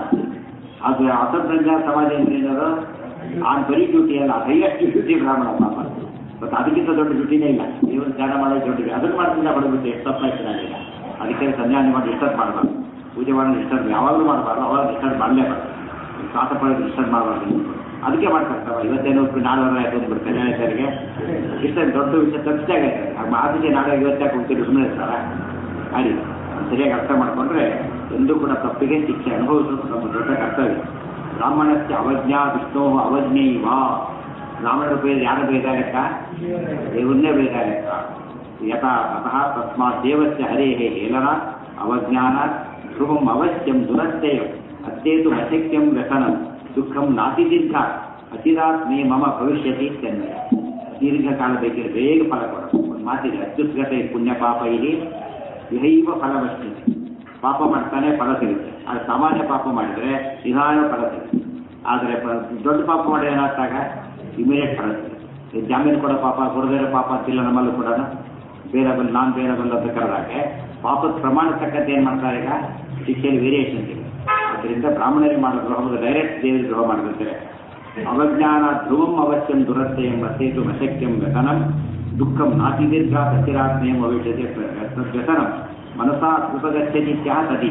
ಅದು ಅಸಂಪ್ರಜ್ಞಾ ಸಮಾಜ ಅಂದ್ರೆ ಏನದು ಆನ್ ಬರೀ ಡ್ಯೂಟಿ ಅಲ್ಲ ಹೈಯೆಸ್ಟ್ ಡ್ಯೂಟಿ ಬ್ರಾಹ್ಮಣ ಪಾಪ ಮತ್ತು ಅದಕ್ಕಿಂತ ದೊಡ್ಡ ಡ್ಯೂಟಿನೇ ಇಲ್ಲ ನೀವು ಧ್ಯಾನ ಮಾಡೋದು ದೊಡ್ಡ ಅದನ್ನು ಮಾಡ್ತಿಲ್ಲ ಹೊಡೆದ್ಬಿಟ್ಟು ಎಷ್ಟು ತಪ್ಪಾಯ್ತು ನಾನೀಗ ಅದಕ್ಕೆ ಸಂಧ್ಯಾನ ಮಾಡಿ ಡಿಸ್ಟರ್ಬ್ ಮಾಡಬಾರ್ದು ಪೂಜೆ ಮಾಡೋದು ಡಿಸ್ಟರ್ಬ್ ಯಾವಾಗಲೂ ಮಾಡಬಾರ್ದು ಅವಾಗ ಡಿಸ್ಟರ್ಬ್ ಮಾಡಲೇಬಾರ್ದು ಕಾಸ ಪಡೆದು ಡಿಸ್ಟರ್ಬ್ ಮಾಡಬಾರ್ದು ಅದಕ್ಕೆ ಮಾಡ್ತಾರೆ ಇವತ್ತೇನೋ ನಾಳೆ ಆಯ್ತು ಅಂದ್ಬಿಟ್ಟು ಕನ್ಯಾಚಾರಿಗೆ ಇಷ್ಟ ದೊಡ್ಡ ವಿಷಯ ತಪ್ಪಿಸಾಗ ಆದಿಗೆ ನಾಳೆ ಇವತ್ತೇ ಕೊಡ್ತೀರಿ ಸುಮ್ಮನೆ ಇರ್ತಾರ ಆಡಿ ಸರಿಯಾಗಿ ಅರ್ಥ ಮಾಡ್ಕೊಂಡ್ರೆ ಎಂದೂ ಕೂಡ ತಪ್ಪಿಗೆ ಶಿಕ್ಷೆ ಅನುಭವಿಸೋದು ನಮ್ಮ ದೊಡ್ಡ ಕರ್ತವ್ಯ ಬ್ರಾಹ್ಮಣಕ್ಕೆ ಅವಜ್ಞಾ ವಿಷ್ಣು ಅವಜ್ಞೈವ ಬ್ರಾಹ್ಮಣರ ಬೇರೆ ಯಾರ ಬೇಕಾಗತ್ತ ದೇವನ್ನೇ ಬೇಕಾಗತ್ತ ಯಥಾ ಅತಃ ತಸ್ಮಾತ್ ದೇವಸ್ಯ ಹರೇಃ ಹೇಲನ ಅವಜ್ಞಾನ ಧ್ರುವಂ ಅವಶ್ಯಂ ದುರಸ್ಥೇಯಂ ಅತ್ಯೇತು ಅಶಕ್ಯಂ ವ್ಯಸನಂ ದುಃಖಂ ನಾತಿ ದೀರ್ಘ ಅಚಿರಾತ್ ಮೇ ಮಮ ಭವಿಷ್ಯತಿ ಚೆನ್ನಯ ದೀರ್ಘಕಾಲ ಬೇಕಿದ್ರೆ ಬೇಗ ಫಲ ಕೊಡೋದು ಒಂದು ಮಾತಿದೆ ಅತ್ಯುತ್ಗತೆ ಪುಣ್ಯ ಪಾಪ ಇಲ್ಲಿ ಇಹೈವ ಫಲವಷ್ಟೇ ಪಾಪ ಮಾಡ್ತಾನೆ ಫಲ ಸಿಗುತ್ತೆ ಆದರೆ ಸಾಮಾನ್ಯ ಪಾಪ ಮಾಡಿದರೆ ನಿಧಾನ ಫಲ ಸಿಗುತ್ತೆ ಆದರೆ ಪ- ದೊಡ್ಡ ಪಾಪ ಮಾಡಿ ಏನಾಗ್ತಾಗ ಇಮಿಡಿಯೇಟ್ ಫಲ ಸಿಗುತ್ತೆ ಈ ಜಾಮೀನು ಕೊಡೋ ಪಾಪ ಕೊಡದೇ ಇರೋ ಪಾಪ ಅಂತಿಲ್ಲ ನಮ್ಮಲ್ಲೂ ಕೂಡ ಬೇರೆ ಬಂದು ನಾನು ಬೇರೆ ಬಂದು ಅಂತ ಕರೆದಾಗೆ ಪಾಪದ ಪ್ರಮಾಣ ತಕ್ಕಂತೆ ಏನು ಮಾಡ್ತಾರೆ ಈಗ ಶಿಕ್ಷೆಯಲ್ಲಿ ವೇರಿಯೇಷನ್ ಇದೆ ಅದರಿಂದ ಬ್ರಾಹ್ಮಣರಿಗೆ ಮಾಡೋ ದ್ರೋಹ ಡೈರೆಕ್ಟ್ ದೇವರಿಗೆ ದ್ರೋಹ ಮಾಡಿರ್ತಾರೆ ಅವಜ್ಞಾನ ಧ್ರುವಂ ಅವಶ್ಯಂ ದುರಸ್ಥೆಯಂ ವಸೇತು ಅಶಕ್ಯಂ ವ್ಯಸನಂ ದುಃಖಂ ನಾತಿ ದೀರ್ಘ ಸಚಿರಾತ್ಮೆಯಂ ಭವಿಷ್ಯತೆ ವ್ಯಸನಂ ಮನಸಾ ಉಪಗಚ್ಚನಿತ್ಯಃ ತದಿ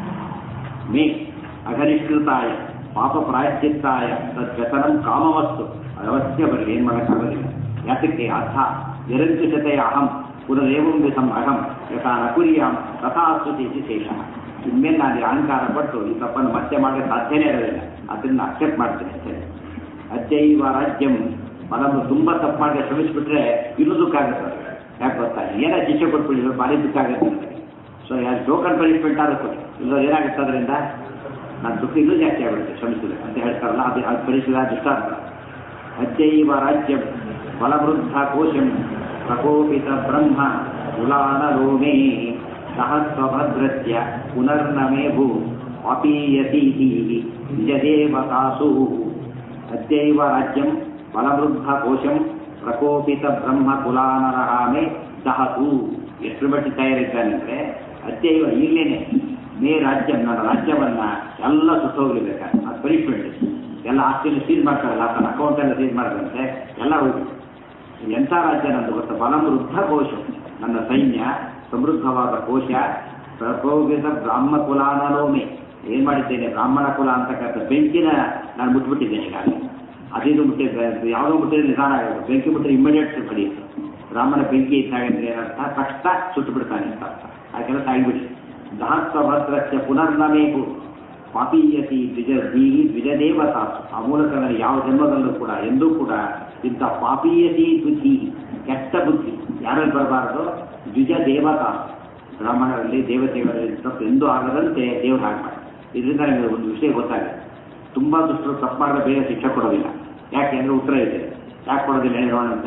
ಮೇ ಅಘನಿಷ್ಕೃತಾಯ ಪಾಪ ಪ್ರಾಯಶ್ಚಿತ್ತಾಯ ತದ್ವ್ಯಸನಂ ಕಾಮವಸ್ತು ಅವಶ್ಯ ಬರಲಿ ಏನು ಮಾಡೋಕ್ಕಾಗೋದಿಲ್ಲ ಯಾತಕ್ಕೆ ಅರ್ಥ ನಿರಂಕುಶತೆಯ ಅಹಂ ಪುನರೇವಂ ವಿಧಂ ಅಹಂ ಯಥಾ ನ ಕುರ್ಯಾಂ ತಥಾ ಸ್ತುತಿ ಇತಿ ಶೇಷಃ ಇನ್ಮೇಲೆ ನಾನು ಈ ಅಹಂಕಾರ ಪಟ್ಟು ಈ ತಪ್ಪನ್ನು ಮತ್ತೆ ಮಾಡಲಿಕ್ಕೆ ಸಾಧ್ಯನೇ ಇರೋದಿಲ್ಲ ಅದರಿಂದ ಅಕ್ಸೆಪ್ಟ್ ಮಾಡ್ತೀನಿ ಅಷ್ಟೇ ಅಜ್ಜೈವ ರಾಜ್ಯಂ ಮನನ್ನು ತುಂಬ ತಪ್ಪು ಮಾಡಿ ಶ್ರಮಿಸ್ಬಿಟ್ರೆ ಇನ್ನೂ ದುಃಖ ಆಗುತ್ತೆ ಅವ್ರಿಗೆ. ಯಾಕೆ ಗೊತ್ತಾ ಏನೋ ಶಿಕ್ಷೆ ಕೊಟ್ಬಿಟ್ಟಿದ್ರು ಭಾರಿ ದುಃಖ ಆಗುತ್ತೆ ನನಗೆ ಸೊ ಯಾರು ಟೋಕನ್ ಪನಿಷ್ಮೆಂಟ್ ಆದ್ರೂ ಕೊಡಿ ಇಲ್ಲ ಏನಾಗುತ್ತೆ ಅದರಿಂದ ನನ್ನ ದುಃಖ ಇನ್ನೂ ಜಾಸ್ತಿ ಆಗಿಬಿಡುತ್ತೆ ಶ್ರಮಿಸಿದ್ರೆ ಅಂತ ಹೇಳ್ತಾರಲ್ಲ ಅದು ಅದು ಪರಿಸರ ದೃಷ್ಟಾಂತ ಅದ್ಯೈವ ರಾಜ್ಯಂ ಬಲವೃದ್ಧ ಕೋಶಂ ಪ್ರಕೋಪಿತ ಬ್ರಹ್ಮ ಕುಲಾನಲೋಮೇ ಸಹಸ್ರಭದ್ರಸ್ಯ ಪುನರ್ನಮೇ ಭೂ ಅಪೀಯತೀತಿ ನಿಜದೇವತಾಸು ಅದ್ಯೈವ ರಾಜ್ಯಂ ಬಲವೃದ್ಧ ಕೋಶಂ ಪ್ರಕೋಪಿತ ಬ್ರಹ್ಮ ಕುಲಾನರಹಾಮೆ ದಹತು ಎಷ್ಟು ಮಟ್ಟಿಗೆ ತಯಾರಿದ್ದಾನೆಂದ್ರೆ ಅದ್ಯೈವ ಈಗಲೇನೆ ಮೇ ರಾಜ್ಯ ನನ್ನ ರಾಜ್ಯವನ್ನ ಎಲ್ಲ ಸುತ್ತೋಗ್ಲಿಬೇಕಾದ್ರೆ ಅದು ಪನಿಷ್ಮೆಂಟ್ ಎಲ್ಲ ಆಸ್ತಿಯನ್ನು ಸೀಲ್ ಮಾಡ್ತಾರಲ್ಲ ತನ್ನ ಅಕೌಂಟ್ ಎಲ್ಲ ಸೀಲ್ ಮಾಡಿದಂತೆ ಎಲ್ಲ ಹೋಗಿ ಎಂಥ ರಾಜ್ಯ ನಂದು ಗೊತ್ತಾ ಬಲಮೃದ್ಧ ಕೋಶ ನನ್ನ ಸೈನ್ಯ ಸಮೃದ್ಧವಾದ ಕೋಶ ಪ್ರಕೋಪಿತ ಬ್ರಾಹ್ಮ ಕುಲಾನಲೋಮೆ ಏನ್ ಮಾಡಿದ್ದೇನೆ ಬ್ರಾಹ್ಮಣ ಕುಲ ಅಂತಕ್ಕಂಥ ಬೆಂಕಿನ ನಾನು ಮುಟ್ಬಿಟ್ಟಿದ್ದೇನೆ ಈಗಾಗಲೇ ಅದಿದು ಮುಟ್ಟಿದ್ರೆ ಯಾವುದೋ ಮುಟ್ಟಿದ್ರೆ ನಿಧಾನ ಆಗೋದು ಬೆಂಕಿ ಮುಟ್ಟಿದ್ರೆ ಇಮಿಡಿಯೇಟ್ ಕಡಿಯುತ್ತೆ ಬ್ರಾಹ್ಮಣ ಬೆಂಕಿ ಇದ್ದಾಗ ಏನರ್ಥ ತಕ್ಷಣ ಸುಟ್ಟು ಬಿಡ್ತಾನೆ ಅಂತ ಅರ್ಥ ಆ ಕೆಲಸ ಆಗಿಬಿಡಿ ದಹಸ್ವಭದ್ರಸ್ಯ ಪುನರ್ನಮೇಕು ಪಾಪೀಯತಿ ದ್ವಿಜ ದೀಹಿ ದ್ವಿಜದೇವತಾ ಆ ಮೂಲಕ ನನಗೆ ಯಾವ ಜನ್ಮದಲ್ಲೂ ಕೂಡ ಎಂದೂ ಕೂಡ ಇಂಥ ಪಾಪೀಯತಿ ಬುದ್ಧಿ ಕೆಟ್ಟ ಬುದ್ಧಿ ಯಾರಲ್ಲಿ ಬರಬಾರದು ದ್ವಿಜ ದೇವತಾ ಬ್ರಾಹ್ಮಣರಲ್ಲಿ ದೇವತೆಗಳಲ್ಲಿ ತಪ್ಪು ಎಂದೂ ಆಗದಂತೆ ದೇವರು ಹಾಗೆ ಮಾಡಿ ಇದರಿಂದ ನನಗೆ ಒಂದು ವಿಷಯ ಗೊತ್ತಾಗಿದೆ ತುಂಬಾ ದುಷ್ಟರು ತಪ್ಪು ಮಾಡಿದ್ರೆ ಬೇಗ ಶಿಕ್ಷೆ ಕೊಡೋದಿಲ್ಲ ಯಾಕೆ ಅಂದ್ರೆ ಉತ್ತರ ಇದೆ ಯಾಕೆ ಕೊಡೋದಿಲ್ಲ ಹೇಳೋಣ ಅಂತ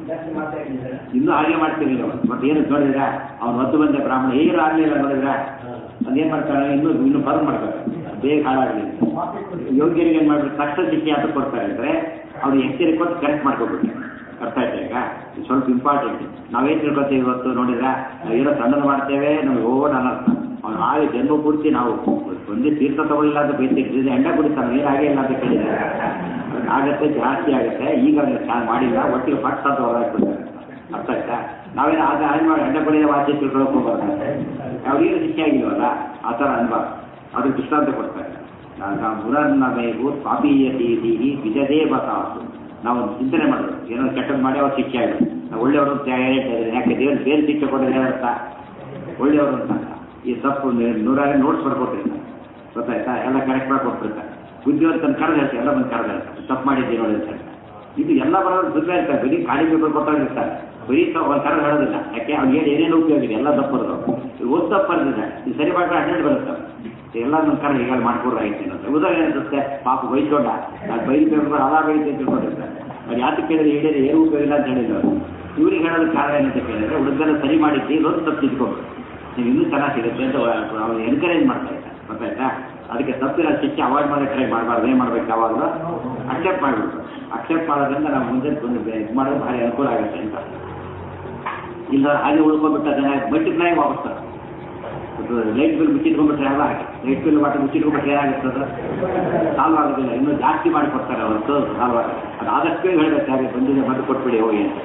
ಇನ್ನೂ ಹಾಗೆ ಮಾಡ್ತೀವಿ ನೀವು ಮತ್ತೆ ಏನು ನೋಡಿದ್ರ ಅವ್ನು ಒದ್ದು ಬಂದ ಬ್ರಾಹ್ಮಣ ಏನು ಆಗಲಿಲ್ಲ ನೋಡಿದ್ರ ಅದೇನ್ ಮಾಡ್ತಾನೆ ಇನ್ನೂ ಇನ್ನು ಬರ್ ಮಾಡ್ತಾರೆ ಬೇಗ ಹಾಳಾಗಲಿ ಯೋಗ್ಯರಿಗೆ ಏನ್ ಮಾಡ್ಬೇಕು ತಕ್ಷಣ ಶಿಕ್ಷೆ ಅಂತ ಕೊಡ್ತಾರೆ ಅಂದ್ರೆ ಅವ್ರು ಎಚ್ಚರಿಕೆ ಕೊಟ್ಟು ಕರೆಕ್ಟ್ ಮಾಡ್ಕೋಬೇಕು ಅರ್ಥ ಆಯ್ತಾ ಈಗ ಇದು ಸ್ವಲ್ಪ ಇಂಪಾರ್ಟೆಂಟ್ ನಾವೇನ್ ತಿಳ್ಕೊತೀವಿ ಇವತ್ತು ನೋಡಿದ್ರ ನಾವೇನೋ ಸಣ್ಣದು ಮಾಡ್ತೇವೆ ನಮ್ಗೆ ಓ ನನ್ನ ಅರ್ಥ ಅವ್ನು ಆಗಿ ಜನ್ಮ ಪೂರ್ತಿ ನಾವು ಒಂದೇ ತೀರ್ಥ ತಗೊಳ್ಳಿಲ್ಲ ಅಂತ ಬೈತಿರ್ತೀವಿ ಎಂಡ ಕುಡಿತಾನೆ ನೀರು ಹಾಗೆ ಇಲ್ಲ ಅಂತ ಕೇಳಿದ್ದಾರೆ ಆಗತ್ತೆ ಜಾಸ್ತಿ ಆಗುತ್ತೆ ಈಗ ಚೆನ್ನಾಗಿ ಮಾಡಿಲ್ಲ ಒಟ್ಟಿಗೆ ಪಟ್ಟ ಅಂತ ಹೊರಗಾಕ್ಬಿಡ್ತಾರೆ ಅರ್ಥ ಆಯ್ತಾ ನಾವೇನು ಆಗ ಹಾಗೆ ಮಾಡಿ ಎಂಡ ಕುಡಿದ ವಾಸಿ ತಿಳ್ಕೊಳಕ್ ಹೋಗ್ಬಾರ್ದು ಅವ್ರಿಗೆ ಶಿಕ್ಷೆ ಆಗಿಲ್ವಲ್ಲ ಆ ಥರ ಅನ್ಬಾರ್ದು ಅದು ದೃಷ್ಟಾಂತ ಕೊಡ್ತಾರೆ ನಾವು ಪುನರ್ನಮೇವು ಪಾಪೀಯತಿ ವಿಜದೇ ಬತಾಸು ನಾವು ಚಿಂತನೆ ಮಾಡಬೇಕು ಏನೋ ಕೆಟ್ಟದ್ದು ಮಾಡಿ ಅವ್ರು ಶಿಕ್ಷೆ ಆಗಿದೆ ನಾವು ಒಳ್ಳೆಯವರು ಅಂತ ಹೇಳ್ತಾ ಇದ್ದಾರೆ ಯಾಕೆ ದೇವ್ರು ಬೇರೆ ಶಿಕ್ಷೆ ಕೊಡೋದು ಏನರ್ಥ ಒಳ್ಳೆಯವರು ಅಂತ ಈ ತಪ್ಪು ನೂರಾರು ನೋಟ್ಸ್ ಬರ್ಕೊಟ್ಟಿರ್ತಾರೆ ಗೊತ್ತಾಯ್ತಾ ಎಲ್ಲ ಕರೆಕ್ಟ್ ಮಾಡಿ ಕೊಟ್ಬಿಡ್ತಾರೆ ಬುದ್ಧಿವಂತನ ಕರೆದು ಹೇಳ್ತಾರೆ ಎಲ್ಲ ಬಂದು ಕರೆದು ಹೇಳ್ತಾರೆ ತಪ್ಪು ಮಾಡಿದ್ದೀವಿ ನೋಡಿ ಅಂತ ಹೇಳ್ತಾರೆ ಇದು ಎಲ್ಲ ಬರೋದು ಬುದ್ಧಿ ಇರ್ತಾರೆ ಬರೀ ಖಾಲಿ ಪೇಪರ್ ಕೊಟ್ಟಾಗಿರ್ತಾರೆ ಬರೀ ಒಂದು ಕರೆದು ಹೇಳೋದಿಲ್ಲ ಯಾಕೆ ಅವ್ನಿಗೆ ಏನು ಏನೇನು ಉಪಯೋಗ ಇದೆ ಎಲ್ಲ ತಪ್ಪು ಓದ್ ತಪ್ಪು ಬರ್ತಿದೆ ಇದು ಸರಿ ಮಾಡಿದ್ರೆ ಹನ್ನೆರಡು ಬರುತ್ತೆ ಎಲ್ಲ ನನ್ನ ಕರೆ ಹೀಗೆ ಮಾಡ್ಕೊಡ್ರೆ ಆಯ್ತು ಅಂತ ಉದಾಹರಣೆ ಅನಿಸುತ್ತೆ ಪಾಪ ಬೈಸ್ಕೊಂಡ ನಾನು ಬೈದು ಪೇಪರ್ ಅಲ್ಲ ಬೈತೆ ಅಂತ ತಿಳ್ಕೊಂಡಿರ್ತಾರೆ ಅದು ಯಾತಕ್ಕೆ ಕೇಳಿದ್ರೆ ಹೇಳಿದ್ರೆ ಏನು ಉಪಯೋಗ ಇಲ್ಲ ಅಂತ ಹೇಳಿದ್ರು ಇವ್ರಿಗೆ ಹೇಳೋದಕ್ಕೆ ಕಾರಣ ಏನಂತ ಕೇಳಿದ್ರೆ ಹುಡುಗನ ಸರಿ ಮಾಡಿದ್ದು ಇದೊಂದು ತಪ್ಪು ತಿಳ್ಕೊಂಡು ನೀವು ಇನ್ನೂ ಚೆನ್ನಾಗಿ ಸಿಗುತ್ತೆ ಅಂತ ಅವ್ನು ಎನ್ಕರೇಜ್ ಮಾಡ್ತಾ ಇದ್ದಾರೆ ಗೊತ್ತಾಯ್ತಾ ಅದಕ್ಕೆ ತಪ್ಪಿರೋ ಶಿಕ್ಷೆ ಅವಾಯ್ಡ್ ಮಾಡೋ ಟ್ರೈ ಮಾಡಬಾರ್ದು ಏನು ಮಾಡ್ಬೇಕು ಯಾವಾಗಲೂ ಅಕ್ಸೆಪ್ಟ್ ಮಾಡಬೇಕು ಅಕ್ಸೆಪ್ಟ್ ಮಾಡೋದ್ರಿಂದ ನಾವು ಮುಂದೆ ಒಂದು ಇದು ಮಾಡೋದು ಭಾರಿ ಅನುಕೂಲ ಆಗುತ್ತೆ ಅಂತ ಇಲ್ಲ ಹಾಗೆ ಉಳ್ಕೊಂಡ್ಬಿಟ್ಟು ಅದನ್ನ ಮಲ್ಟಿಪ್ಲೈ ವಾಪಸ್ ಲೈಟ್ ಬಿಲ್ ಮುಚ್ಚಿಟ್ಕೊಂಡ್ಬಿಟ್ರೆ ಅಲ್ಲ ಹಾಗೆ ಲೈಟ್ ಬಿಲ್ ವಾಟರ್ ಮುಚ್ಚಿಟ್ಕೊಂಡ್ಬಿಟ್ರೆ ಏನಾಗುತ್ತದೆ ಸಾಲ್ವ್ ಆಗೋದಿಲ್ಲ ಇನ್ನೂ ಜಾಸ್ತಿ ಮಾಡಿ ಕೊಡ್ತಾರೆ ಹೊರತು ಸಾಲ್ವ್ ಆಗ ಅದು ಆದಷ್ಟು ಹೇಳ್ಬೇಕು ಹಾಗೆ ಬಂದಿದೆ ಮತ್ತೆ ಕೊಟ್ಬಿಡಿ ಹೋಗಿ ಅಂತ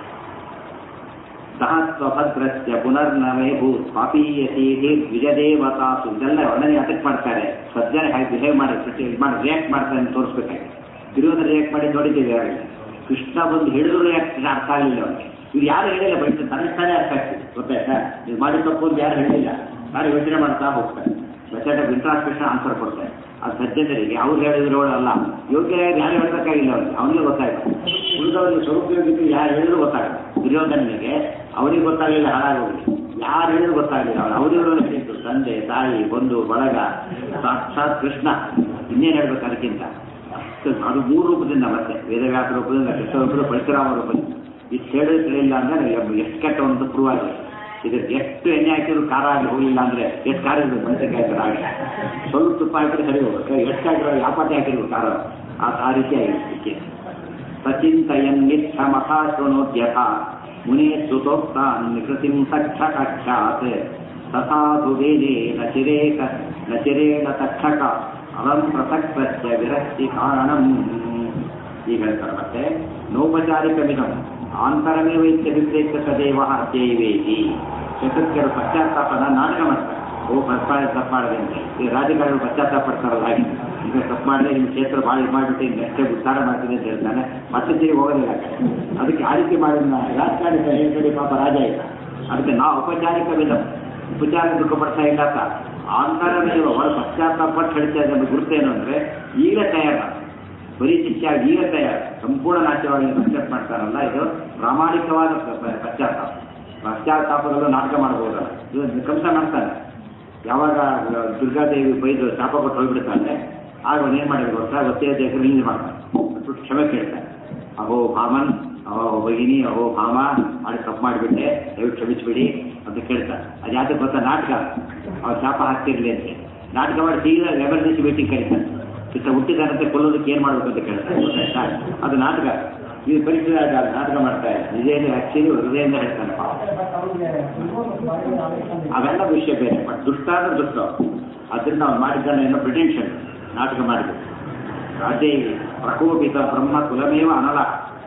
ಸಹಸ್ವಭದ್ರಸ್ಯ ಪುನರ್ನವೇ ಭೂ ಪಾಪೀಯತೀತಿ ದ್ವಿಜದೇವತಾಸು ಇದೆಲ್ಲ ವರ್ಣನೆ ಅಟಕ್ ಮಾಡ್ತಾರೆ ಸಜ್ಜನ ಹಾಗೆ ಬಿಹೇವ್ ಮಾಡಿ ಇದು ಮಾಡಿ ರಿಯಾಕ್ಟ್ ಮಾಡ್ತಾರೆ ಅಂತ ತೋರಿಸ್ಬೇಕಾಗಿ ದುರ್ಯೋಧನ ರಿಯಾಕ್ಟ್ ಮಾಡಿ ನೋಡಿದ್ದೇವೆ ಯಾರಿಗೆ ಕೃಷ್ಣ ಬಂದು ಹಿಡಿದ್ರು ರಿಯಾಕ್ಟ್ ಅರ್ಥ ಆಗಲಿಲ್ಲ ಅವನಿಗೆ ಇವ್ರು ಯಾರು ಹೇಳಿಲ್ಲ ಬಟ್ ತನ್ನಿಸ್ತಾನೆ ಅರ್ಥ ಆಗ್ತದೆ ಗೊತ್ತಾಯ್ತಾ ನೀವು ಮಾಡಿ ತಪ್ಪು ಅಂತ ಯಾರು ಹೇಳಿಲ್ಲ ಯಾರು ಯೋಚನೆ ಮಾಡ್ತಾ ಹೋಗ್ತಾರೆ ಬಚಾಟ ಇಂಟ್ರಾಸ್ಪೆಕ್ಷನ್ ಆನ್ಸರ್ ಕೊಡ್ತಾರೆ ಆ ಸಜ್ಜನರಿಗೆ ಅವ್ರು ಹೇಳಿದ್ರು ಅಲ್ಲ ಯೋಗ್ಯರಾಗಿ ಯಾರು ಹೇಳ್ಬೇಕಾಗಿಲ್ಲ ಅವ್ರಿಗೆ ಅವನಿಗೆ ಗೊತ್ತಾಯ್ತು ಉಳಿದವರಿಗೆ ಸ್ವರೂಪಯೋಗಿದ್ದು ಯಾರು ಹೇಳಿದ್ರು ಗೊತ್ತಾಗಲ್ಲ ದುರ್ಯೋಧನಿಗೆ ಅವನಿಗೆ ಗೊತ್ತಾಗಲಿಲ್ಲ ಹಾಳಾಗೋಗಿ ಯಾರು ಹೇಳಿದ್ರು ಗೊತ್ತಾಗಲಿಲ್ಲ ಅವ್ರು ಅವರಿವರು ಹೇಳಿದ್ರು ತಂದೆ ತಾಯಿ ಬಂಧು ಬಳಗ ಸಾಕ್ಷಾತ್ ಕೃಷ್ಣ ಇನ್ನೇನು ಹೇಳ್ಬೇಕು ಅದಕ್ಕಿಂತ ಅಷ್ಟು ಅದು ಮೂರು ರೂಪದಿಂದ ಮತ್ತೆ ವೇದವ್ಯಾಸ ರೂಪದಿಂದ ಕೃಷ್ಣ ರೂಪದ ಪರಶುರಾಮ ರೂಪದಿಂದ ಇಷ್ಟು ಹೇಳಿದ್ರೆ ತಿಳಿಲ್ಲ ಅಂದ್ರೆ ಎಷ್ಟು ಕೆಟ್ಟ ಒಂದು ಪ್ರೂವ್ ಆಗಿದೆ ಇದಕ್ಕೆ ಎಷ್ಟು ಎಣ್ಣೆ ಹಾಕಿದ್ರು ಖಾರ ಆಗಿ ಹೋಗಿಲ್ಲ ಅಂದ್ರೆ ಎಷ್ಟು ಖಾರ ಇರ್ತದೆ ಮೆಣಸಿನಕಾಯಿ ಹಾಕಿದ್ರೆ ಆಗಿ ಸ್ವಲ್ಪ ತುಪ್ಪ ಹಾಕಿದ್ರೆ ಸರಿ ಹೋಗುತ್ತೆ ಎಷ್ಟು ಹಾಕಿರೋ ಯಾಪತ್ತೆ ಹಾಕಿದ್ರು ಖಾರ ಆ ಆ ರೀತಿ ಆಗಿರುತ್ತೆ ಸಚಿಂತಯನ್ ನಿಷ್ಠ ಮಹಾ ಶೃಣೋದ್ಯಥ ಮುನೇ ಸುತೋಕ್ತಾನ್ ನಿಕೃತಿಂ ತಕ್ಷಕಾಕ್ಷಾತ್ ತಥಾಧು ವೇದೇ ನ ಚಿರೇಕ ನ ಚಿರೇಣ ತಕ್ಷಕ ಅಲಂ ಪ್ರಸಕ್ತಸ್ಯ ವಿರಕ್ತಿ ಕಾರಣಂ ಈಗ ಹೇಳ್ತಾರೆ ಮತ್ತೆ ನೌಪಚಾರಿಕ ವಿಧಂ ಆಂತರಮೇವ ಇತ್ಯಭಿಪ್ರೇತ ಸದೇವ ಅತ್ಯೈವೇತಿ ಚತುರ್ಥರು ಪಶ್ಚಾತ್ತಾಪನ ನಾಟಕ ಮಾಡ್ತಾರೆ ಓ ಪರಸ್ಪರ ತಪ್ಪು ಮಾಡಿದೆ ಅಂತ ಈ ರಾಜಕಾರಣಿಗಳು ಪಶ್ಚಾತ್ತಾಪ ಪಡ್ತಾರಲ್ಲ ಹಾಗೆ ಈಗ ತಪ್ಪು ಮಾಡಿದ್ರೆ ನಿಮ್ಮ ಕ್ಷೇತ್ರ ಭಾಳ ಇದು ಮಾಡಿಬಿಟ್ಟು ಇನ್ನು ಅಷ್ಟೇ ಉದ್ಧಾರ ಮಾಡ್ತೀನಿ ಅಂತ ಹೇಳ್ತಾನೆ ಮತ್ತೆ ತಿರುಗಿ ಹೋಗೋದಿಲ್ಲ ಆ ಕಡೆ. ಅದಕ್ಕೆ ಆ ರೀತಿ ಮಾಡಿದ ರಾಜಕಾರಣಿ ಹೇಳ್ಬೇಡಿ ಪಾಪ ರಾಜ ಇಲ್ಲ ಅದಕ್ಕೆ ನಾವು ಔಪಚಾರಿಕ ವಿಧ ಉಪಚಾರ ದುಃಖ ಪಡ್ತಾ ಇಲ್ಲ ಅಂತ ಆಂತರಮೇವ ಒಳ ಪಶ್ಚಾತ್ತಾಪ ಪಟ್ಟು ಹೇಳ್ತಾ ಇದ್ದ ಗುರುತೇನು ಅಂದ್ರೆ ಈಗ ತಯಾರ ಬರೀ ಶಿಕ್ಷೆ ಈಗ ತಯಾರು ಸಂಪೂರ್ಣ ನಾಶವಾಗಿ ಪಶ್ಚಾತ್ ಮಾಡ್ತಾರಲ್ಲ ಇದು ಪ್ರಾಮಾಣಿಕವಾದ ಪ- ಪ- ಪಶ್ಚಾತ್ತಾಪ ಪಶ್ಚಾತ್ತಾಪದಲ್ಲೂ ನಾಟಕ ಮಾಡಬಹುದಲ್ಲ ಇದು ಕಂಸ ಮಾಡ್ತಾನೆ ಯಾವಾಗ ದುರ್ಗಾದೇವಿ ಬೈದು ಶಾಪ ಕೊಟ್ಟು ಹೋಗ್ಬಿಡ್ತಾನೆ ಆಗ ಅವನು ಏನು ಮಾಡಿದ್ರು ಗೊತ್ತಾ ಗೊತ್ತೇ ದೇಶರು ಹಿಂಗೆ ಮಾಡ್ತಾನೆ ಬಿಟ್ಟು ಕ್ಷಮೆ ಕೇಳ್ತಾನೆ ಅಹೋ ಭಾಮನ್ ಅಹೋ ಭಗಿನಿ ಅಹೋ ಭಾಮ ಮಾಡಿ ತಪ್ಪು ಮಾಡಿಬಿಟ್ಟೆ ದಯವಿಟ್ಟು ಕ್ಷಮಿಸ್ಬಿಡಿ ಅಂತ ಕೇಳ್ತಾನೆ ಅದು ಯಾವ್ದಕ್ಕೆ ಗೊತ್ತಾ ನಾಟಕ ಅವ್ರು ಶಾಪ ಹಾಕ್ತಿರ್ಲಿ ಅಂತ ನಾಟಕ ಮಾಡಿ ಸೀದಾ ಎಮರ್ಜೆನ್ಸಿ ಮೀಟಿಂಗ್ ಕರೀತಾನೆ ಇಷ್ಟ ಹುಟ್ಟಿದಾರಂತೆ ಕೊಲ್ಲೋದಕ್ಕೆ ಏನು ಮಾಡಬೇಕು ಅಂತ ಕೇಳ್ತಾರೆ ಗೊತ್ತಾಯ್ತಾ ಅದು ನಾಟಕ ಇದು ಪರೀಕ್ಷೆ ನಾಟಕ ಮಾಡ್ತಾ ಇದೆ ನಿಜೇನು ಆಕ್ಚುಲಿ ಹೃದಯದಿಂದ ಹೇಳ್ತಾನೆ ಪಾಪ ಅವೆಲ್ಲ ವಿಷಯ ಬೇರೆ ಬಟ್ ದುಷ್ಟ ಅಂದ್ರೆ ದುಷ್ಟ ಅದರಿಂದ ಅವ್ನು ಮಾಡಿದ್ದಾನೆ ಏನೋ ಪ್ರಿಟೆನ್ಷನ್ ನಾಟಕ ಮಾಡಿದ್ರು ರಾಜೇ ಪ್ರಕೋಪಿತ ಬ್ರಹ್ಮ ಕುಲಮೇವ ಅನಲ